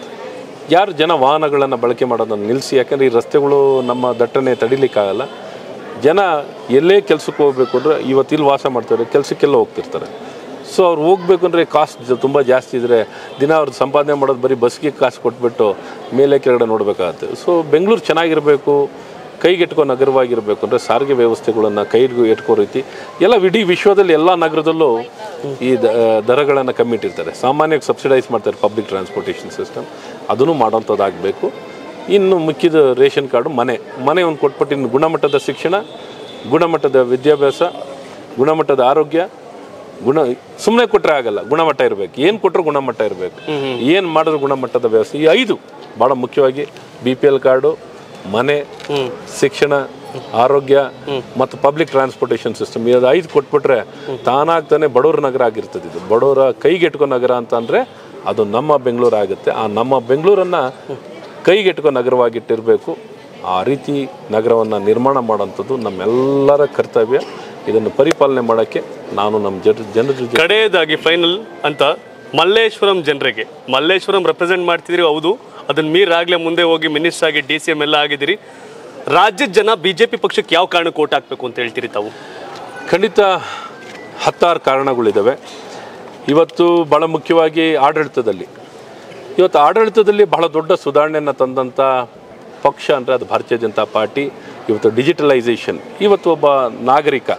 ಯಾರು ಜನ ವಾಹನಗಳನ್ನು ಬಳಕೆ ಮಾಡೋದನ್ನು ನಿಲ್ಲಿಸಿ ಯಾಕಂದರೆ ಈ ರಸ್ತೆಗಳು ನಮ್ಮ ದಟ್ಟಣೆ ತಡಿಲಿಕ್ಕಾಗಲ್ಲ ಜನ ಎಲ್ಲೇ ಕೆಲಸಕ್ಕೆ ಹೋಗ್ಬೇಕು ಅಂದರೆ ಇವತ್ತು ಇಲ್ಲಿ ವಾಸ ಮಾಡ್ತಾರೆ ಕೆಲಸಕ್ಕೆಲ್ಲ ಹೋಗ್ತಿರ್ತಾರೆ ಸೊ ಅವ್ರು ಹೋಗ್ಬೇಕು ಅಂದರೆ ಕಾಸ್ಟ್ ತುಂಬ ಜಾಸ್ತಿ ಇದ್ದರೆ ದಿನ ಅವ್ರು ಸಂಪಾದನೆ ಮಾಡೋದು ಬರೀ ಬಸ್ಗೆ ಕಾಸು ಕೊಟ್ಬಿಟ್ಟು ಮೇಲೆ ಕೆಳಗಡೆ ನೋಡಬೇಕಾಗತ್ತೆ ಸೊ ಬೆಂಗಳೂರು ಚೆನ್ನಾಗಿರಬೇಕು ಕೈಗೆಟ್ಕೋ ನಗರವಾಗಿರಬೇಕು ಅಂದರೆ ಸಾರಿಗೆ ವ್ಯವಸ್ಥೆಗಳನ್ನು ಕೈಗೆ ಎಟ್ಕೋ ರೀತಿ ಎಲ್ಲ ಇಡೀ ವಿಶ್ವದಲ್ಲಿ ಎಲ್ಲ ನಗರದಲ್ಲೂ ಈ ದ- ದರಗಳನ್ನು ಕಮ್ಮಿ ಇಟ್ಟಿರ್ತಾರೆ ಸಾಮಾನ್ಯವಾಗಿ ಸಬ್ಸಿಡೈಸ್ ಮಾಡ್ತಾರೆ ಪಬ್ಲಿಕ್ ಟ್ರಾನ್ಸ್ಪೋರ್ಟೇಷನ್ ಸಿಸ್ಟಮ್ ಅದನ್ನು ಮಾಡೋಂಥದ್ದಾಗಬೇಕು ಇನ್ನು ಮುಖ್ಯದ ರೇಷನ್ ಕಾರ್ಡು ಮನೆ ಮನೆ ಒಂದು ಕೊಟ್ಬಿಟ್ಟು ಇನ್ನು ಗುಣಮಟ್ಟದ ಶಿಕ್ಷಣ ಗುಣಮಟ್ಟದ ವಿದ್ಯಾಭ್ಯಾಸ ಗುಣಮಟ್ಟದ ಆರೋಗ್ಯ ಗುಣ ಸುಮ್ಮನೆ ಕೊಟ್ಟರೆ ಆಗಲ್ಲ ಗುಣಮಟ್ಟ ಇರಬೇಕು ಏನು ಕೊಟ್ಟರು ಗುಣಮಟ್ಟ ಇರಬೇಕು ಏನು ಮಾಡಿದ್ರು ಗುಣಮಟ್ಟದ ವ್ಯವಸ್ಥೆ ಈ ಐದು ಭಾಳ ಮುಖ್ಯವಾಗಿ ಬಿ ಪಿ ಎಲ್ ಕಾರ್ಡು ಮನೆ ಶಿಕ್ಷಣ ಆರೋಗ್ಯ ಮತ್ತು ಪಬ್ಲಿಕ್ ಟ್ರಾನ್ಸ್ಪೋರ್ಟೇಷನ್ ಸಿಸ್ಟಮ್ ಇದು ಐದು ಕೊಟ್ಬಿಟ್ರೆ ತಾನಾಗ್ತಾನೆ ಬಡವರ ನಗರ ಆಗಿರ್ತದೆ ಇದು ಬಡವರ ಕೈಗೆಟ್ಕೋ ನಗರ ಅಂತ ಅಂದರೆ ಅದು ನಮ್ಮ ಬೆಂಗಳೂರು ಆಗುತ್ತೆ ಆ ನಮ್ಮ ಬೆಂಗಳೂರನ್ನು ಕೈಗೆಟ್ಕೋ ನಗರವಾಗಿಟ್ಟಿರಬೇಕು ಆ ರೀತಿ ನಗರವನ್ನು ನಿರ್ಮಾಣ ಮಾಡೋಂಥದ್ದು ನಮ್ಮೆಲ್ಲರ ಕರ್ತವ್ಯ ಇದನ್ನು ಪರಿಪಾಲನೆ ಮಾಡೋಕ್ಕೆ ನಾನು ನಮ್ಮ ಜನ ಜನರ ಜೊತೆ ಕಡೆಯದಾಗಿ ಫೈನಲ್ ಅಂತ ಮಲ್ಲೇಶ್ವರಂ ಜನರಿಗೆ ಮಲ್ಲೇಶ್ವರಂ ರೆಪ್ರೆಸೆಂಟ್ ಮಾಡ್ತಿದ್ದೀರಿ ಹೌದು ಅದನ್ನ ಮೀರಾಗಲೇ ಮುಂದೆ ಹೋಗಿ ಮಿನಿಸ್ಟರ್ ಆಗಿ ಡಿ ಸಿ ಎಮ್ ಎಲ್ಲ ಆಗಿದ್ದೀರಿ ರಾಜ್ಯದ ಜನ ಬಿಜೆಪಿ ಪಕ್ಷಕ್ಕೆ ಯಾವ ಕಾರಣಕ್ಕೆ ಓಟ್ ಹಾಕ್ಬೇಕು ಅಂತ ಹೇಳ್ತೀರಿ ತಾವು ಖಂಡಿತ ಹತ್ತಾರು ಕಾರಣಗಳಿದ್ದಾವೆ ಇವತ್ತು ಭಾಳ ಮುಖ್ಯವಾಗಿ ಆಡಳಿತದಲ್ಲಿ ಇವತ್ತು ಆಡಳಿತದಲ್ಲಿ ಬಹಳ ದೊಡ್ಡ ಸುಧಾರಣೆಯನ್ನು ತಂದಂಥ ಪಕ್ಷ ಅಂದರೆ ಅದು ಭಾರತೀಯ ಜನತಾ ಪಾರ್ಟಿ ಇವತ್ತು ಡಿಜಿಟಲೈಸೇಷನ್ ಇವತ್ತು ಒಬ್ಬ ನಾಗರಿಕ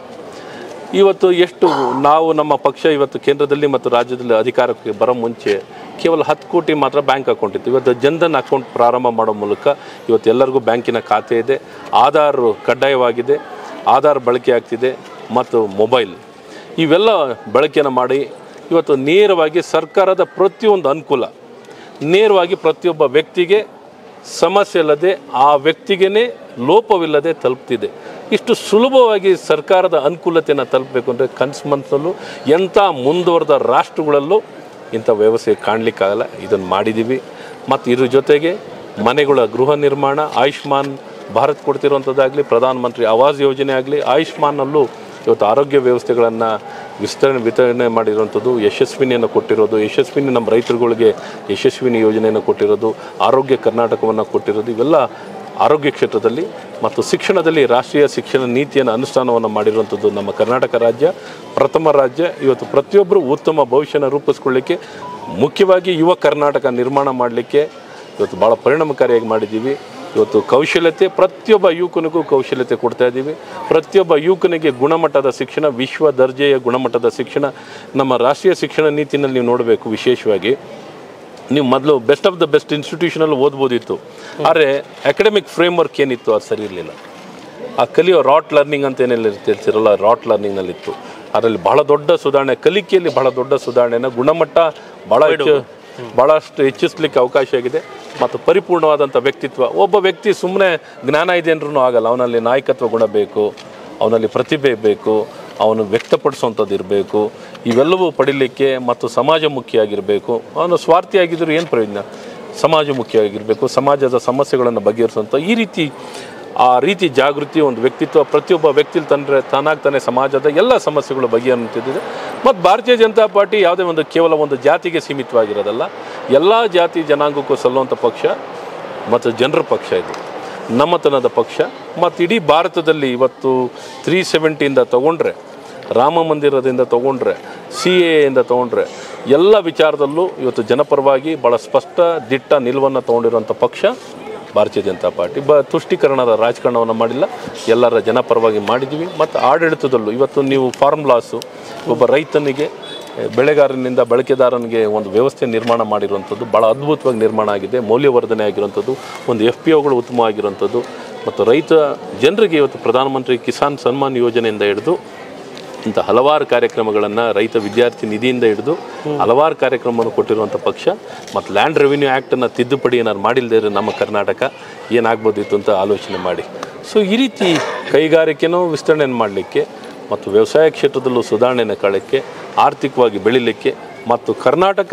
ಇವತ್ತು ಎಷ್ಟು ನಾವು ನಮ್ಮ ಪಕ್ಷ ಇವತ್ತು ಕೇಂದ್ರದಲ್ಲಿ ಮತ್ತು ರಾಜ್ಯದಲ್ಲಿ ಅಧಿಕಾರಕ್ಕೆ ಬರೋ ಮುಂಚೆ ಕೇವಲ ಹತ್ತು ಕೋಟಿ ಮಾತ್ರ ಬ್ಯಾಂಕ್ ಅಕೌಂಟ್ ಇತ್ತು ಇವತ್ತು ಜನ್ಧನ್ ಅಕೌಂಟ್ ಪ್ರಾರಂಭ ಮಾಡೋ ಮೂಲಕ ಇವತ್ತು ಎಲ್ಲರಿಗೂ ಬ್ಯಾಂಕಿನ ಖಾತೆ ಇದೆ ಆಧಾರ್ ಕಡ್ಡಾಯವಾಗಿದೆ ಆಧಾರ್ ಬಳಕೆ ಆಗ್ತಿದೆ ಮತ್ತು ಮೊಬೈಲ್ ಇವೆಲ್ಲ ಬಳಕೆಯನ್ನು ಮಾಡಿ ಇವತ್ತು ನೇರವಾಗಿ ಸರ್ಕಾರದ ಪ್ರತಿಯೊಂದು ಅನುಕೂಲ ನೇರವಾಗಿ ಪ್ರತಿಯೊಬ್ಬ ವ್ಯಕ್ತಿಗೆ ಸಮಸ್ಯೆ ಇಲ್ಲದೆ ಆ ವ್ಯಕ್ತಿಗೇ ಲೋಪವಿಲ್ಲದೆ ತಲುಪ್ತಿದೆ ಇಷ್ಟು ಸುಲಭವಾಗಿ ಸರ್ಕಾರದ ಅನುಕೂಲತೆಯನ್ನು ತಲುಪಬೇಕು ಅಂದರೆ ಕನ್ಸ್ಮನ್ಸಲ್ಲೂ ಎಂಥ ಮುಂದುವರೆದ ರಾಷ್ಟ್ರಗಳಲ್ಲೂ ಇಂಥ ವ್ಯವಸ್ಥೆ ಕಾಣಲಿಕ್ಕಾಗಲ್ಲ ಇದನ್ನು ಮಾಡಿದ್ದೀವಿ ಮತ್ತು ಇದ್ರ ಜೊತೆಗೆ ಮನೆಗಳ ಗೃಹ ನಿರ್ಮಾಣ ಆಯುಷ್ಮಾನ್ ಭಾರತ್ ಕೊಡ್ತಿರುವಂಥದ್ದಾಗಲಿ ಪ್ರಧಾನಮಂತ್ರಿ ಆವಾಸ್ ಯೋಜನೆ ಆಗಲಿ ಆಯುಷ್ಮಾನ್ನಲ್ಲೂ ಇವತ್ತು ಆರೋಗ್ಯ ವ್ಯವಸ್ಥೆಗಳನ್ನು ವಿಸ್ತರಣೆ ವಿತರಣೆ ಮಾಡಿರುವಂಥದ್ದು ಯಶಸ್ವಿನಿಯನ್ನು ಕೊಟ್ಟಿರೋದು ಯಶಸ್ವಿನಿ ನಮ್ಮ ರೈತರುಗಳಿಗೆ ಯಶಸ್ವಿನಿ ಯೋಜನೆಯನ್ನು ಕೊಟ್ಟಿರೋದು ಆರೋಗ್ಯ ಕರ್ನಾಟಕವನ್ನು ಕೊಟ್ಟಿರೋದು ಇವೆಲ್ಲ ಆರೋಗ್ಯ ಕ್ಷೇತ್ರದಲ್ಲಿ ಮತ್ತು ಶಿಕ್ಷಣದಲ್ಲಿ ರಾಷ್ಟ್ರೀಯ ಶಿಕ್ಷಣ ನೀತಿಯನ್ನು ಅನುಷ್ಠಾನವನ್ನು ಮಾಡಿರುವಂಥದ್ದು ನಮ್ಮ ಕರ್ನಾಟಕ ರಾಜ್ಯ ಪ್ರಥಮ ರಾಜ್ಯ ಇವತ್ತು ಪ್ರತಿಯೊಬ್ಬರು ಉತ್ತಮ ಭವಿಷ್ಯನ ರೂಪಿಸ್ಕೊಳ್ಳಿಕ್ಕೆ ಮುಖ್ಯವಾಗಿ ಯುವ ಕರ್ನಾಟಕ ನಿರ್ಮಾಣ ಮಾಡಲಿಕ್ಕೆ ಇವತ್ತು ಭಾಳ ಪರಿಣಾಮಕಾರಿಯಾಗಿ ಮಾಡಿದ್ದೀವಿ ಇವತ್ತು ಕೌಶಲ್ಯತೆ ಪ್ರತಿಯೊಬ್ಬ ಯುವಕನಿಗೂ ಕೌಶಲ್ಯತೆ ಕೊಡ್ತಾ ಇದ್ದೀವಿ ಪ್ರತಿಯೊಬ್ಬ ಯುವಕನಿಗೆ ಗುಣಮಟ್ಟದ ಶಿಕ್ಷಣ ವಿಶ್ವ ದರ್ಜೆಯ ಗುಣಮಟ್ಟದ ಶಿಕ್ಷಣ ನಮ್ಮ ರಾಷ್ಟ್ರೀಯ ಶಿಕ್ಷಣ ನೀತಿನಲ್ಲಿ ನೀವು ನೋಡಬೇಕು ವಿಶೇಷವಾಗಿ ನೀವು ಮೊದಲು ಬೆಸ್ಟ್ ಆಫ್ ದ ಬೆಸ್ಟ್ ಇನ್ಸ್ಟಿಟ್ಯೂಷನಲ್ಲಿ ಓದ್ಬೋದಿತ್ತು ಆದರೆ ಅಕಾಡೆಮಿಕ್ ಫ್ರೇಮ್ವರ್ಕ್ ಏನಿತ್ತು ಅದು ಸರಿ ಇರಲಿಲ್ಲ ಆ ಕಲಿಯೋ ರಾಟ್ ಲರ್ನಿಂಗ್ ಅಂತ ಏನೆಲ್ಲ ಹೇಳ್ತಿರಲ್ಲ ರಾಟ್ ಲರ್ನಿಂಗ್ನಲ್ಲಿತ್ತು ಅದರಲ್ಲಿ ಬಹಳ ದೊಡ್ಡ ಸುಧಾರಣೆ ಕಲಿಕೆಯಲ್ಲಿ ಬಹಳ ದೊಡ್ಡ ಸುಧಾರಣೆನ ಗುಣಮಟ್ಟ ಭಾಳ ಹೆಚ್ಚು ಭಾಳಷ್ಟು ಹೆಚ್ಚಿಸ್ಲಿಕ್ಕೆ ಅವಕಾಶ ಆಗಿದೆ ಮತ್ತು ಪರಿಪೂರ್ಣವಾದಂಥ ವ್ಯಕ್ತಿತ್ವ ಒಬ್ಬ ವ್ಯಕ್ತಿ ಸುಮ್ಮನೆ ಜ್ಞಾನ ಇದೆ ಅಂದ್ರೂ ಆಗಲ್ಲ ಅವನಲ್ಲಿ ನಾಯಕತ್ವ ಗುಣ ಬೇಕು ಅವನಲ್ಲಿ ಪ್ರತಿಭೆ ಬೇಕು ಅವನು ವ್ಯಕ್ತಪಡಿಸುವಂಥದ್ದು ಇರಬೇಕು ಇವೆಲ್ಲವೂ ಪಡಿಲಿಕ್ಕೆ ಮತ್ತು ಸಮಾಜಮುಖಿಯಾಗಿರಬೇಕು ಅವನು ಸ್ವಾರ್ಥಿಯಾಗಿದ್ದರೂ ಏನು ಪ್ರಯೋಜನ ಸಮಾಜಮುಖಿಯಾಗಿರಬೇಕು ಸಮಾಜದ ಸಮಸ್ಯೆಗಳನ್ನು ಬಗೆಹರಿಸುವಂಥ ಈ ರೀತಿ ಆ ರೀತಿ ಜಾಗೃತಿ ಒಂದು ವ್ಯಕ್ತಿತ್ವ ಪ್ರತಿಯೊಬ್ಬ ವ್ಯಕ್ತಿ ತಂದರೆ ತಾನಾಗಿ ತಾನೇ ಸಮಾಜದ ಎಲ್ಲ ಸಮಸ್ಯೆಗಳು ಬಗೆಹರಿಸುತ್ತಿದೆ ಮತ್ತು ಭಾರತೀಯ ಜನತಾ ಪಾರ್ಟಿ ಯಾವುದೇ ಒಂದು ಕೇವಲ ಒಂದು ಜಾತಿಗೆ ಸೀಮಿತವಾಗಿರೋದಲ್ಲ ಎಲ್ಲ ಜಾತಿ ಜನಾಂಗಕ್ಕೂ ಸಲ್ಲುವಂಥ ಪಕ್ಷ ಮತ್ತು ಜನರ ಪಕ್ಷ ಇದು ನಮ್ಮತನದ ಪಕ್ಷ ಮತ್ತು ಇಡೀ ಭಾರತದಲ್ಲಿ ಇವತ್ತು ತ್ರೀ ಸೆವೆಂಟಿಯಿಂದ ತಗೊಂಡ್ರೆ ರಾಮ ಮಂದಿರದಿಂದ ತಗೊಂಡ್ರೆ ಸಿ ಎಯಿಂದ ತಗೊಂಡ್ರೆ ಎಲ್ಲ ವಿಚಾರದಲ್ಲೂ ಇವತ್ತು ಜನಪರವಾಗಿ ಭಾಳ ಸ್ಪಷ್ಟ ದಿಟ್ಟ ನಿಲುವನ್ನು ತಗೊಂಡಿರುವಂಥ ಪಕ್ಷ ಭಾರತೀಯ ಜನತಾ ಪಾರ್ಟಿ ಬ ತುಷ್ಟೀಕರಣದ ರಾಜಕಾರಣವನ್ನು ಮಾಡಿಲ್ಲ ಎಲ್ಲರ ಜನಪರವಾಗಿ ಮಾಡಿದ್ದೀವಿ ಮತ್ತು ಆಡಳಿತದಲ್ಲೂ ಇವತ್ತು ನೀವು ಫಾರ್ಮುಲಾಸು ಒಬ್ಬ ರೈತನಿಗೆ ಬೆಳೆಗಾರನಿಂದ ಬಳಕೆದಾರನಿಗೆ ಒಂದು ವ್ಯವಸ್ಥೆ ನಿರ್ಮಾಣ ಮಾಡಿರುವಂಥದ್ದು ಭಾಳ ಅದ್ಭುತವಾಗಿ ನಿರ್ಮಾಣ ಆಗಿದೆ ಮೌಲ್ಯವರ್ಧನೆ ಆಗಿರುವಂಥದ್ದು ಒಂದು ಎಫ್ ಪಿ ಒಗಳು ಉತ್ತಮವಾಗಿರುವಂಥದ್ದು ಮತ್ತು ರೈತ ಜನರಿಗೆ ಇವತ್ತು ಪ್ರಧಾನಮಂತ್ರಿ ಕಿಸಾನ್ ಸನ್ಮಾನ್ ಯೋಜನೆಯಿಂದ ಹಿಡಿದು ಇಂಥ ಹಲವಾರು ಕಾರ್ಯಕ್ರಮಗಳನ್ನು ರೈತ ವಿದ್ಯಾರ್ಥಿ ನಿಧಿಯಿಂದ ಹಿಡಿದು ಹಲವಾರು ಕಾರ್ಯಕ್ರಮವನ್ನು ಕೊಟ್ಟಿರುವಂಥ ಪಕ್ಷ ಮತ್ತು ಲ್ಯಾಂಡ್ ರೆವಿನ್ಯೂ ಆ್ಯಕ್ಟನ್ನು ತಿದ್ದುಪಡಿ ಏನಾದ್ರು ಮಾಡಿಲ್ಲದೆ ಇದ್ರೆ ನಮ್ಮ ಕರ್ನಾಟಕ ಏನಾಗ್ಬೋದಿತ್ತು ಅಂತ ಆಲೋಚನೆ ಮಾಡಿ ಸೊ ಈ ರೀತಿ ಕೈಗಾರಿಕೆನೂ ವಿಸ್ತರಣೆಯನ್ನು ಮಾಡಲಿಕ್ಕೆ ಮತ್ತು ವ್ಯವಸಾಯ ಕ್ಷೇತ್ರದಲ್ಲೂ ಸುಧಾರಣೆಯನ್ನು ಕಾಳಕ್ಕೆ ಆರ್ಥಿಕವಾಗಿ ಬೆಳಿಲಿಕ್ಕೆ ಮತ್ತು ಕರ್ನಾಟಕ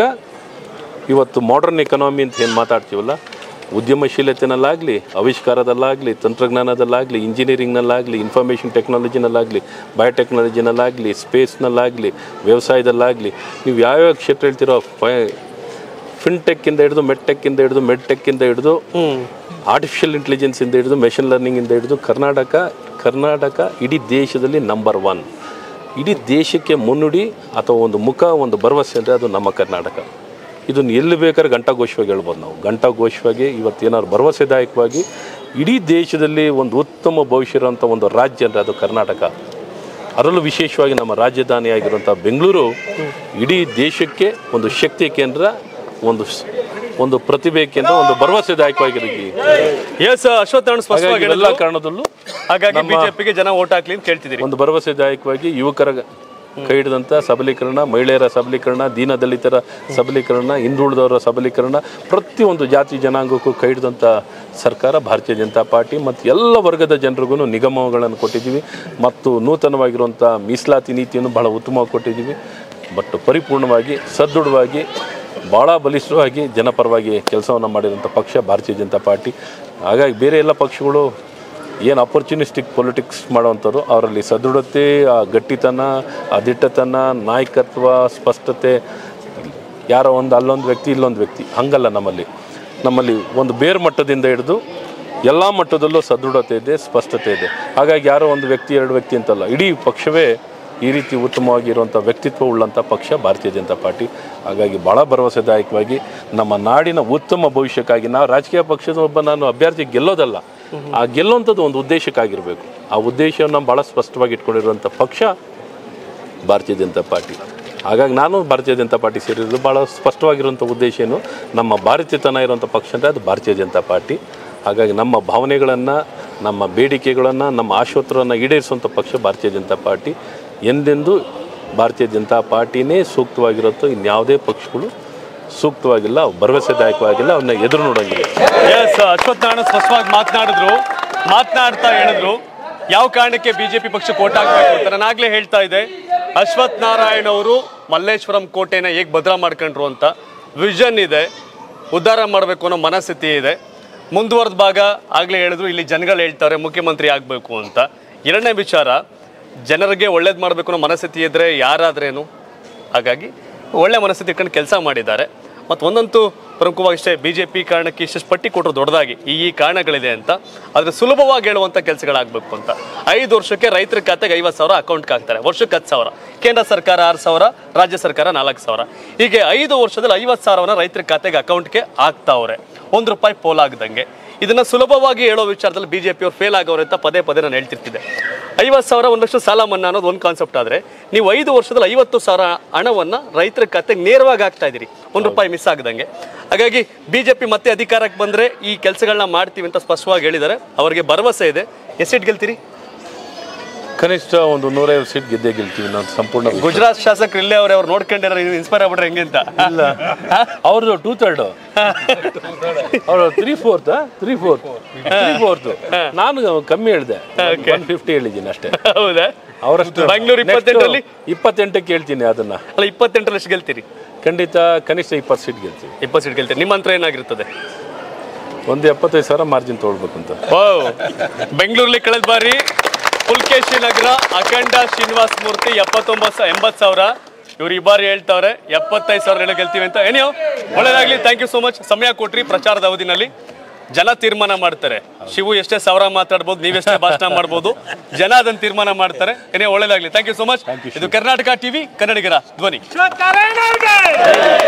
ಇವತ್ತು ಮಾಡರ್ನ್ ಎಕನಾಮಿ ಅಂತ ಏನು ಮಾತಾಡ್ತೀವಲ್ಲ ಉದ್ಯಮಶೀಲತೆನಲ್ಲಾಗಲಿ ಆವಿಷ್ಕಾರದಲ್ಲಾಗಲಿ ತಂತ್ರಜ್ಞಾನದಲ್ಲಾಗಲಿ ಇಂಜಿನಿಯರಿಂಗ್ನಲ್ಲಾಗಲಿ ಇನ್ಫಾರ್ಮೇಷನ್ ಟೆಕ್ನಾಲಜಿನಲ್ಲಾಗಲಿ ಬಯೋಟೆಕ್ನಾಲಜಿನಲ್ಲಾಗಲಿ ಸ್ಪೇಸ್ನಲ್ಲಾಗಲಿ ವ್ಯವಸಾಯದಲ್ಲಾಗಲಿ ನೀವು ಯಾವ್ಯಾವ ಕ್ಷೇತ್ರ ಹೇಳ್ತಿರೋ ಫೈ ಫಿನ್ಟೆಕ್ಕಿಂದ ಹಿಡಿದು ಮೆಡ್ಟೆಕ್ಕಿಂದ ಹಿಡಿದು ಮೆಡ್ಟೆಕ್ಕಿಂದ ಹಿಡಿದು ಆರ್ಟಿಫಿಷಿಯಲ್ ಇಂಟೆಲಿಜೆನ್ಸಿಂದ ಹಿಡಿದು ಮೆಷಿನ್ ಲರ್ನಿಂಗಿಂದ ಹಿಡಿದು ಕರ್ನಾಟಕ ಕರ್ನಾಟಕ ಇಡೀ ದೇಶದಲ್ಲಿ ನಂಬರ್ ಒನ್ ಇಡೀ ದೇಶಕ್ಕೆ ಮುನ್ನುಡಿ ಅಥವಾ ಒಂದು ಮುಖ ಒಂದು ಭರವಸೆ ಅಂದರೆ ಅದು ನಮ್ಮ ಕರ್ನಾಟಕ ಇದನ್ನು ಎಲ್ಲಿ ಬೇಕಾದ್ರೆ ಘಂಟಾಘೋಷವಾಗಿ ಹೇಳ್ಬೋದು ನಾವು ಘಂಟಾಘೋಷವಾಗಿ ಇವತ್ತೇನಾದ್ರು ಭರವಸೆದಾಯಕವಾಗಿ ಇಡೀ ದೇಶದಲ್ಲಿ ಒಂದು ಉತ್ತಮ ಭವಿಷ್ಯ ಇರುವಂಥ ಒಂದು ರಾಜ್ಯ ಅಂದರೆ ಅದು ಕರ್ನಾಟಕ ಅದರಲ್ಲೂ ವಿಶೇಷವಾಗಿ ನಮ್ಮ ರಾಜಧಾನಿಯಾಗಿರುವಂಥ ಬೆಂಗಳೂರು ಇಡೀ ದೇಶಕ್ಕೆ ಒಂದು ಶಕ್ತಿ ಕೇಂದ್ರ ಒಂದು ಸ್- ಒಂದು ಪ್ರತಿಭೆ ಕೇಂದ್ರ ಒಂದು ಭರವಸೆದಾಯಕವಾಗಿರುತ್ತೆ ಎಸ್ ಅಶ್ವತ್ಥ ನಾರಾಯಣ ಸ್ಪಷ್ಟವಾಗಿ ಹಾಗಾಗಿ ಎಲ್ಲ ಹೇಳಿದ್ರು. ಕಾರಣದಲ್ಲೂ ಹಾಗಾಗಿ ಬಿಜೆಪಿಗೆ ಜನ ಓಟ್ ಹಾಕ್ಲಿ ಅಂತ ಕೇಳ್ತಿದ್ದೀರಿ ಒಂದು ಭರವಸೆದಾಯಕವಾಗಿ ಯುವಕರ ಕೈ ಹಿಡಿದಂಥ ಸಬಲೀಕರಣ ಮಹಿಳೆಯರ ಸಬಲೀಕರಣ ದೀನ ದಲಿತರ ಸಬಲೀಕರಣ ಹಿಂದುಳಿದವರ ಸಬಲೀಕರಣ ಪ್ರತಿಯೊಂದು ಜಾತಿ ಜನಾಂಗಕ್ಕೂ ಕೈ ಹಿಡಿದಂಥ ಸರ್ಕಾರ ಭಾರತೀಯ ಜನತಾ ಪಾರ್ಟಿ ಮತ್ತು ಎಲ್ಲ ವರ್ಗದ ಜನರಿಗೂ ನಿಗಮಗಳನ್ನು ಕೊಟ್ಟಿದ್ದೀವಿ ಮತ್ತು ನೂತನವಾಗಿರುವಂಥ ಮೀಸಲಾತಿ ನೀತಿಯನ್ನು ಬಹಳ ಉತ್ತಮವಾಗಿ ಕೊಟ್ಟಿದ್ದೀವಿ ಬಟ್ ಪರಿಪೂರ್ಣವಾಗಿ ಸದೃಢವಾಗಿ ಭಾಳ ಬಲಿಷ್ಠವಾಗಿ ಜನಪರವಾಗಿ ಕೆಲಸವನ್ನು ಮಾಡಿರುವಂಥ ಪಕ್ಷ ಭಾರತೀಯ ಜನತಾ ಪಾರ್ಟಿ ಹಾಗಾಗಿ ಬೇರೆ ಎಲ್ಲ ಪಕ್ಷಗಳು ಏನು ಅಪರ್ಚುನಿಸ್ಟಿಕ್ ಪೊಲಿಟಿಕ್ಸ್ ಮಾಡೋವಂಥವ್ರು ಅವರಲ್ಲಿ ಸದೃಢತೆ ಆ ಗಟ್ಟಿತನ ಆ ದಿಟ್ಟತನ ನಾಯಕತ್ವ ಸ್ಪಷ್ಟತೆ ಯಾರೋ ಒಂದು ಅಲ್ಲೊಂದು ವ್ಯಕ್ತಿ ಇಲ್ಲೊಂದು ವ್ಯಕ್ತಿ ಹಂಗಲ್ಲ ನಮ್ಮಲ್ಲಿ ನಮ್ಮಲ್ಲಿ ಒಂದು ಬೇರ್ ಮಟ್ಟದಿಂದ ಹಿಡಿದು ಎಲ್ಲ ಮಟ್ಟದಲ್ಲೂ ಸದೃಢತೆ ಇದೆ ಸ್ಪಷ್ಟತೆ ಇದೆ ಹಾಗಾಗಿ ಯಾರೋ ಒಂದು ವ್ಯಕ್ತಿ ಎರಡು ವ್ಯಕ್ತಿ ಅಂತಲ್ಲ ಇಡೀ ಪಕ್ಷವೇ ಈ ರೀತಿ ಉತ್ತಮವಾಗಿರುವಂಥ ವ್ಯಕ್ತಿತ್ವ ಉಳ್ಳಂಥ ಪಕ್ಷ ಭಾರತೀಯ ಜನತಾ ಪಾರ್ಟಿ ಹಾಗಾಗಿ ಭಾಳ ಭರವಸೆದಾಯಕವಾಗಿ ನಮ್ಮ ನಾಡಿನ ಉತ್ತಮ ಭವಿಷ್ಯಕ್ಕಾಗಿ ನಾವು ರಾಜಕೀಯ ಪಕ್ಷದ ಒಬ್ಬ ನಾನು ಅಭ್ಯರ್ಥಿ ಗೆಲ್ಲೋದಲ್ಲ ಆ ಗೆಲ್ಲುವಂಥದ್ದು ಒಂದು ಉದ್ದೇಶಕ್ಕಾಗಿರಬೇಕು ಆ ಉದ್ದೇಶವನ್ನು ಭಾಳ ಸ್ಪಷ್ಟವಾಗಿ ಇಟ್ಕೊಂಡಿರುವಂಥ ಪಕ್ಷ ಭಾರತೀಯ ಜನತಾ ಪಾರ್ಟಿ ಹಾಗಾಗಿ ನಾನು ಭಾರತೀಯ ಜನತಾ ಪಾರ್ಟಿ ಸೇರಿರೋದು ಭಾಳ ಸ್ಪಷ್ಟವಾಗಿರುವಂಥ ಉದ್ದೇಶ ಏನು ನಮ್ಮ ಭಾರತೀಯತನ ಇರುವಂಥ ಪಕ್ಷ ಅಂದರೆ ಅದು ಭಾರತೀಯ ಜನತಾ ಪಾರ್ಟಿ ಹಾಗಾಗಿ ನಮ್ಮ ಭಾವನೆಗಳನ್ನು ನಮ್ಮ ಬೇಡಿಕೆಗಳನ್ನು ನಮ್ಮ ಆಶೋತ್ತರವನ್ನು ಈಡೇರಿಸುವಂಥ ಪಕ್ಷ ಭಾರತೀಯ ಜನತಾ ಪಾರ್ಟಿ ಎಂದೆಂದೂ ಭಾರತೀಯ ಜನತಾ ಪಾರ್ಟಿನೇ ಸೂಕ್ತವಾಗಿರುತ್ತೋ ಇನ್ಯಾವುದೇ ಪಕ್ಷಗಳು ಸೂಕ್ತವಾಗಿಲ್ಲ ಅವು ಭರವಸೆದಾಯಕವಾಗಿಲ್ಲ ಅವನ್ನ ಎದುರು ನೋಡೋಂಗಿಲ್ಲ ಎಸ್ ಅಶ್ವತ್ಥ ನಾರಾಯಣ ಸ್ಪಷ್ಟವಾಗಿ ಮಾತನಾಡಿದ್ರು ಮಾತನಾಡ್ತಾ ಹೇಳಿದ್ರು ಯಾವ ಕಾರಣಕ್ಕೆ ಬಿಜೆಪಿ ಪಕ್ಷಕ್ಕೆ ಓಟ್ ಹಾಕ್ಬೇಕು ಅಂತ ನಾನು ಆಗ್ಲೇ ಹೇಳ್ತಾ ಇದ್ದೆ ಅಶ್ವಥ್ ನಾರಾಯಣ ಅವರು ಮಲ್ಲೇಶ್ವರಂ ಕೋಟೆನ ಹೇಗೆ ಭದ್ರ ಮಾಡ್ಕೊಂಡ್ರು ಅಂತ ವಿಷನ್ ಇದೆ ಉದ್ಧಾರ ಮಾಡಬೇಕು ಅನ್ನೋ ಮನಸ್ಥಿತಿ ಇದೆ ಮುಂದುವರೆದ ಭಾಗ ಆಗ್ಲೇ ಹೇಳಿದ್ರು ಇಲ್ಲಿ ಜನಗಳು ಹೇಳ್ತಾರೆ ಮುಖ್ಯಮಂತ್ರಿ ಆಗಬೇಕು ಅಂತ ಎರಡನೇ ವಿಚಾರ ಜನರಿಗೆ ಒಳ್ಳೇದು ಮಾಡಬೇಕು ಅನ್ನೋ ಮನಸ್ಥಿತಿ ಇದ್ದರೆ ಯಾರಾದ್ರೇನು ಹಾಗಾಗಿ ಒಳ್ಳೆ ಮನಸ್ಥಿತಿ ಇಟ್ಕೊಂಡು ಕೆಲಸ ಮಾಡಿದ್ದಾರೆ ಮತ್ತು ಒಂದಂತೂ ಪ್ರಮುಖವಾಗಿ ಇಷ್ಟೇ ಬಿ ಜೆ ಪಿ ಕಾರಣಕ್ಕೆ ಇಷ್ಟು ಪಟ್ಟಿ ಕೊಟ್ಟರು ದೊಡ್ಡದಾಗಿ ಈ ಈ ಕಾರಣಗಳಿದೆ ಅಂತ ಆದರೆ ಸುಲಭವಾಗಿ ಹೇಳುವಂಥ ಕೆಲಸಗಳಾಗಬೇಕು ಅಂತ ಐದು ವರ್ಷಕ್ಕೆ ರೈತರ ಖಾತೆಗೆ ಐವತ್ತು ಸಾವಿರ ಅಕೌಂಟ್ಗೆ ಹಾಕ್ತಾರೆ ವರ್ಷಕ್ಕೆ ಹತ್ತು ಸಾವಿರ ಕೇಂದ್ರ ಸರ್ಕಾರ ಆರು ಸಾವಿರ ರಾಜ್ಯ ಸರ್ಕಾರ ನಾಲ್ಕು ಸಾವಿರ ಹೀಗೆ ಐದು ವರ್ಷದಲ್ಲಿ ಐವತ್ತು ಸಾವಿರವನ್ನ ರೈತರ ಖಾತೆಗೆ ಅಕೌಂಟ್ಗೆ ಹಾಕ್ತಾವ್ರೆ ಒಂದು ರೂಪಾಯಿ ಪೋಲಾಗ್ದಂಗೆ ಇದನ್ನ ಸುಲಭವಾಗಿ ಹೇಳೋ ವಿಚಾರದಲ್ಲಿ ಬಿಜೆಪಿ ಅವ್ರು ಫೇಲ್ ಆಗವ್ರೆ ಅಂತ ಪದೇ ಪದೇ ನಾನು ಹೇಳ್ತಿರ್ತಿದ್ದೆ ಐವತ್ತು ಸಾವಿರ ಒಂದು ಲಕ್ಷ ಸಾಲ ಮನ್ನಾ ಅನ್ನೋದು ಒಂದು ಕಾನ್ಸೆಪ್ಟ್ ಆದರೆ ನೀವು ಐದು ವರ್ಷದಲ್ಲಿ ಐವತ್ತು ಸಾವಿರ ಹಣವನ್ನು ರೈತರ ಖಾತೆಗೆ ನೇರವಾಗಿ ಹಾಕ್ತಾ ಇದ್ದೀರಿ ಒಂದು ರೂಪಾಯಿ ಮಿಸ್ ಆಗದಂಗೆ ಹಾಗಾಗಿ ಬಿಜೆಪಿ ಮತ್ತೆ ಅಧಿಕಾರಕ್ಕೆ ಬಂದರೆ ಈ ಕೆಲಸಗಳನ್ನ ಮಾಡ್ತೀವಿ ಅಂತ ಸ್ಪಷ್ಟವಾಗಿ ಹೇಳಿದ್ದಾರೆ ಅವರಿಗೆ ಭರವಸೆ ಇದೆ ಎಷ್ಟು ಸೀಟ್ ಗೆಲ್ತೀರಿ ಕನಿಷ್ಠ ಒಂದು ನೂರೈವತ್ತು ಸೀಟ್ ಗೆದ್ದೇ ಗೆಲ್ತೀವಿ ನಾವು ಸಂಪೂರ್ಣ ಗುಜರಾತ್ ಶಾಸಕರು ಇಲ್ಲೇ ಅವ್ರೆ ಅವ್ರು ನೋಡ್ಕೊಂಡಿರೋ ಇನ್ಸ್ಪೈರ್ ಆಗ್ಬಿಟ್ರೆ ಹೆಂಗೆ ಅಂತ ಇಲ್ಲ ಅವ್ರದ್ದು ಟೂ ಥರ್ಡ್ ಅವರು three fourth three fourth three fourth ನಾನು ಕಮ್ಮಿ ಹೇಳಿದೆ ಒನ್ ಫಿಫ್ಟಿ ಹೇಳಿದ್ದೀನಿ ಅಷ್ಟೇ ಹೌದಾ ಅವರಷ್ಟು ಬೆಂಗಳೂರು ಇಪ್ಪತ್ತೆಂಟರಲ್ಲಿ ಇಪ್ಪತ್ತೆಂಟಕ್ಕೆ ಹೇಳ್ತೀನಿ ಅದನ್ನ ಅಲ್ಲ ಇಪ್ಪತ್ತೆಂಟರಲ್ಲಿ ಎಷ್ಟು ಗೆಲ್ತೀರಿ ಖಂಡಿತ ಕನಿಷ್ಠ ಇಪ್ಪತ್ತು ಸೀಟ್ ಗೆಲ್ತೀವಿ ಇಪ್ಪತ್ತು ಸೀಟ್ ಗೆಲ್ತೀರಿ ನಿಮ್ಮ ಹತ್ರ ಏನಾಗಿರ್ತದೆ ಒಂದು ಎಪ್ಪತ್ತೈದು ಸಾವಿರ ಮಾರ್ಜಿನ್ ತೊಗೊಳ್ಬೇಕು ಅಂತ ಓ ಬೆಂಗಳೂರಲ್ಲಿ ಕಳೆದ ಬಾರಿ ಪುಲ್ಕೇಶಿ ನಗರ ಅಖಂಡ ಶ್ರೀನಿವಾಸ ಮೂರ್ತಿ ಎಪ್ಪತ್ತೊಂಬತ್ತು ಸಾ- ಎಂಬತ್ತು ಸಾವಿರ ಇವ್ರು ಈ ಬಾರಿ ಹೇಳ್ತಾವ್ರೆ ಎಪ್ಪತ್ತೈದು ಸಾವಿರ ಹೇಳಿ ಗೆಲ್ತೀವಿ ಅಂತ ಏನಿಯೋ ಒಳ್ಳೇದಾಗ್ಲಿ ಥ್ಯಾಂಕ್ ಯು ಸೋ ಮಚ್ ಸಮಯ ಕೊಟ್ರಿ ಪ್ರಚಾರದ ಅವಧಿನಲ್ಲಿ ಜನ ತೀರ್ಮಾನ ಮಾಡ್ತಾರೆ ಶಿವು ಎಷ್ಟೇ ಸಾವಿರ ಮಾತಾಡ್ಬೋದು ನೀವೆಷ್ಟೇ ಭಾಷಣ ಮಾಡ್ಬೋದು ಜನ ಅದನ್ನ ತೀರ್ಮಾನ ಮಾಡ್ತಾರೆ ಏನೇ ಒಳ್ಳೇದಾಗ್ಲಿ ಥ್ಯಾಂಕ್ ಯು ಸೋ ಮಚ್ ಇದು ಕರ್ನಾಟಕ ಟಿವಿ ಕನ್ನಡಿಗರ ಧ್ವನಿ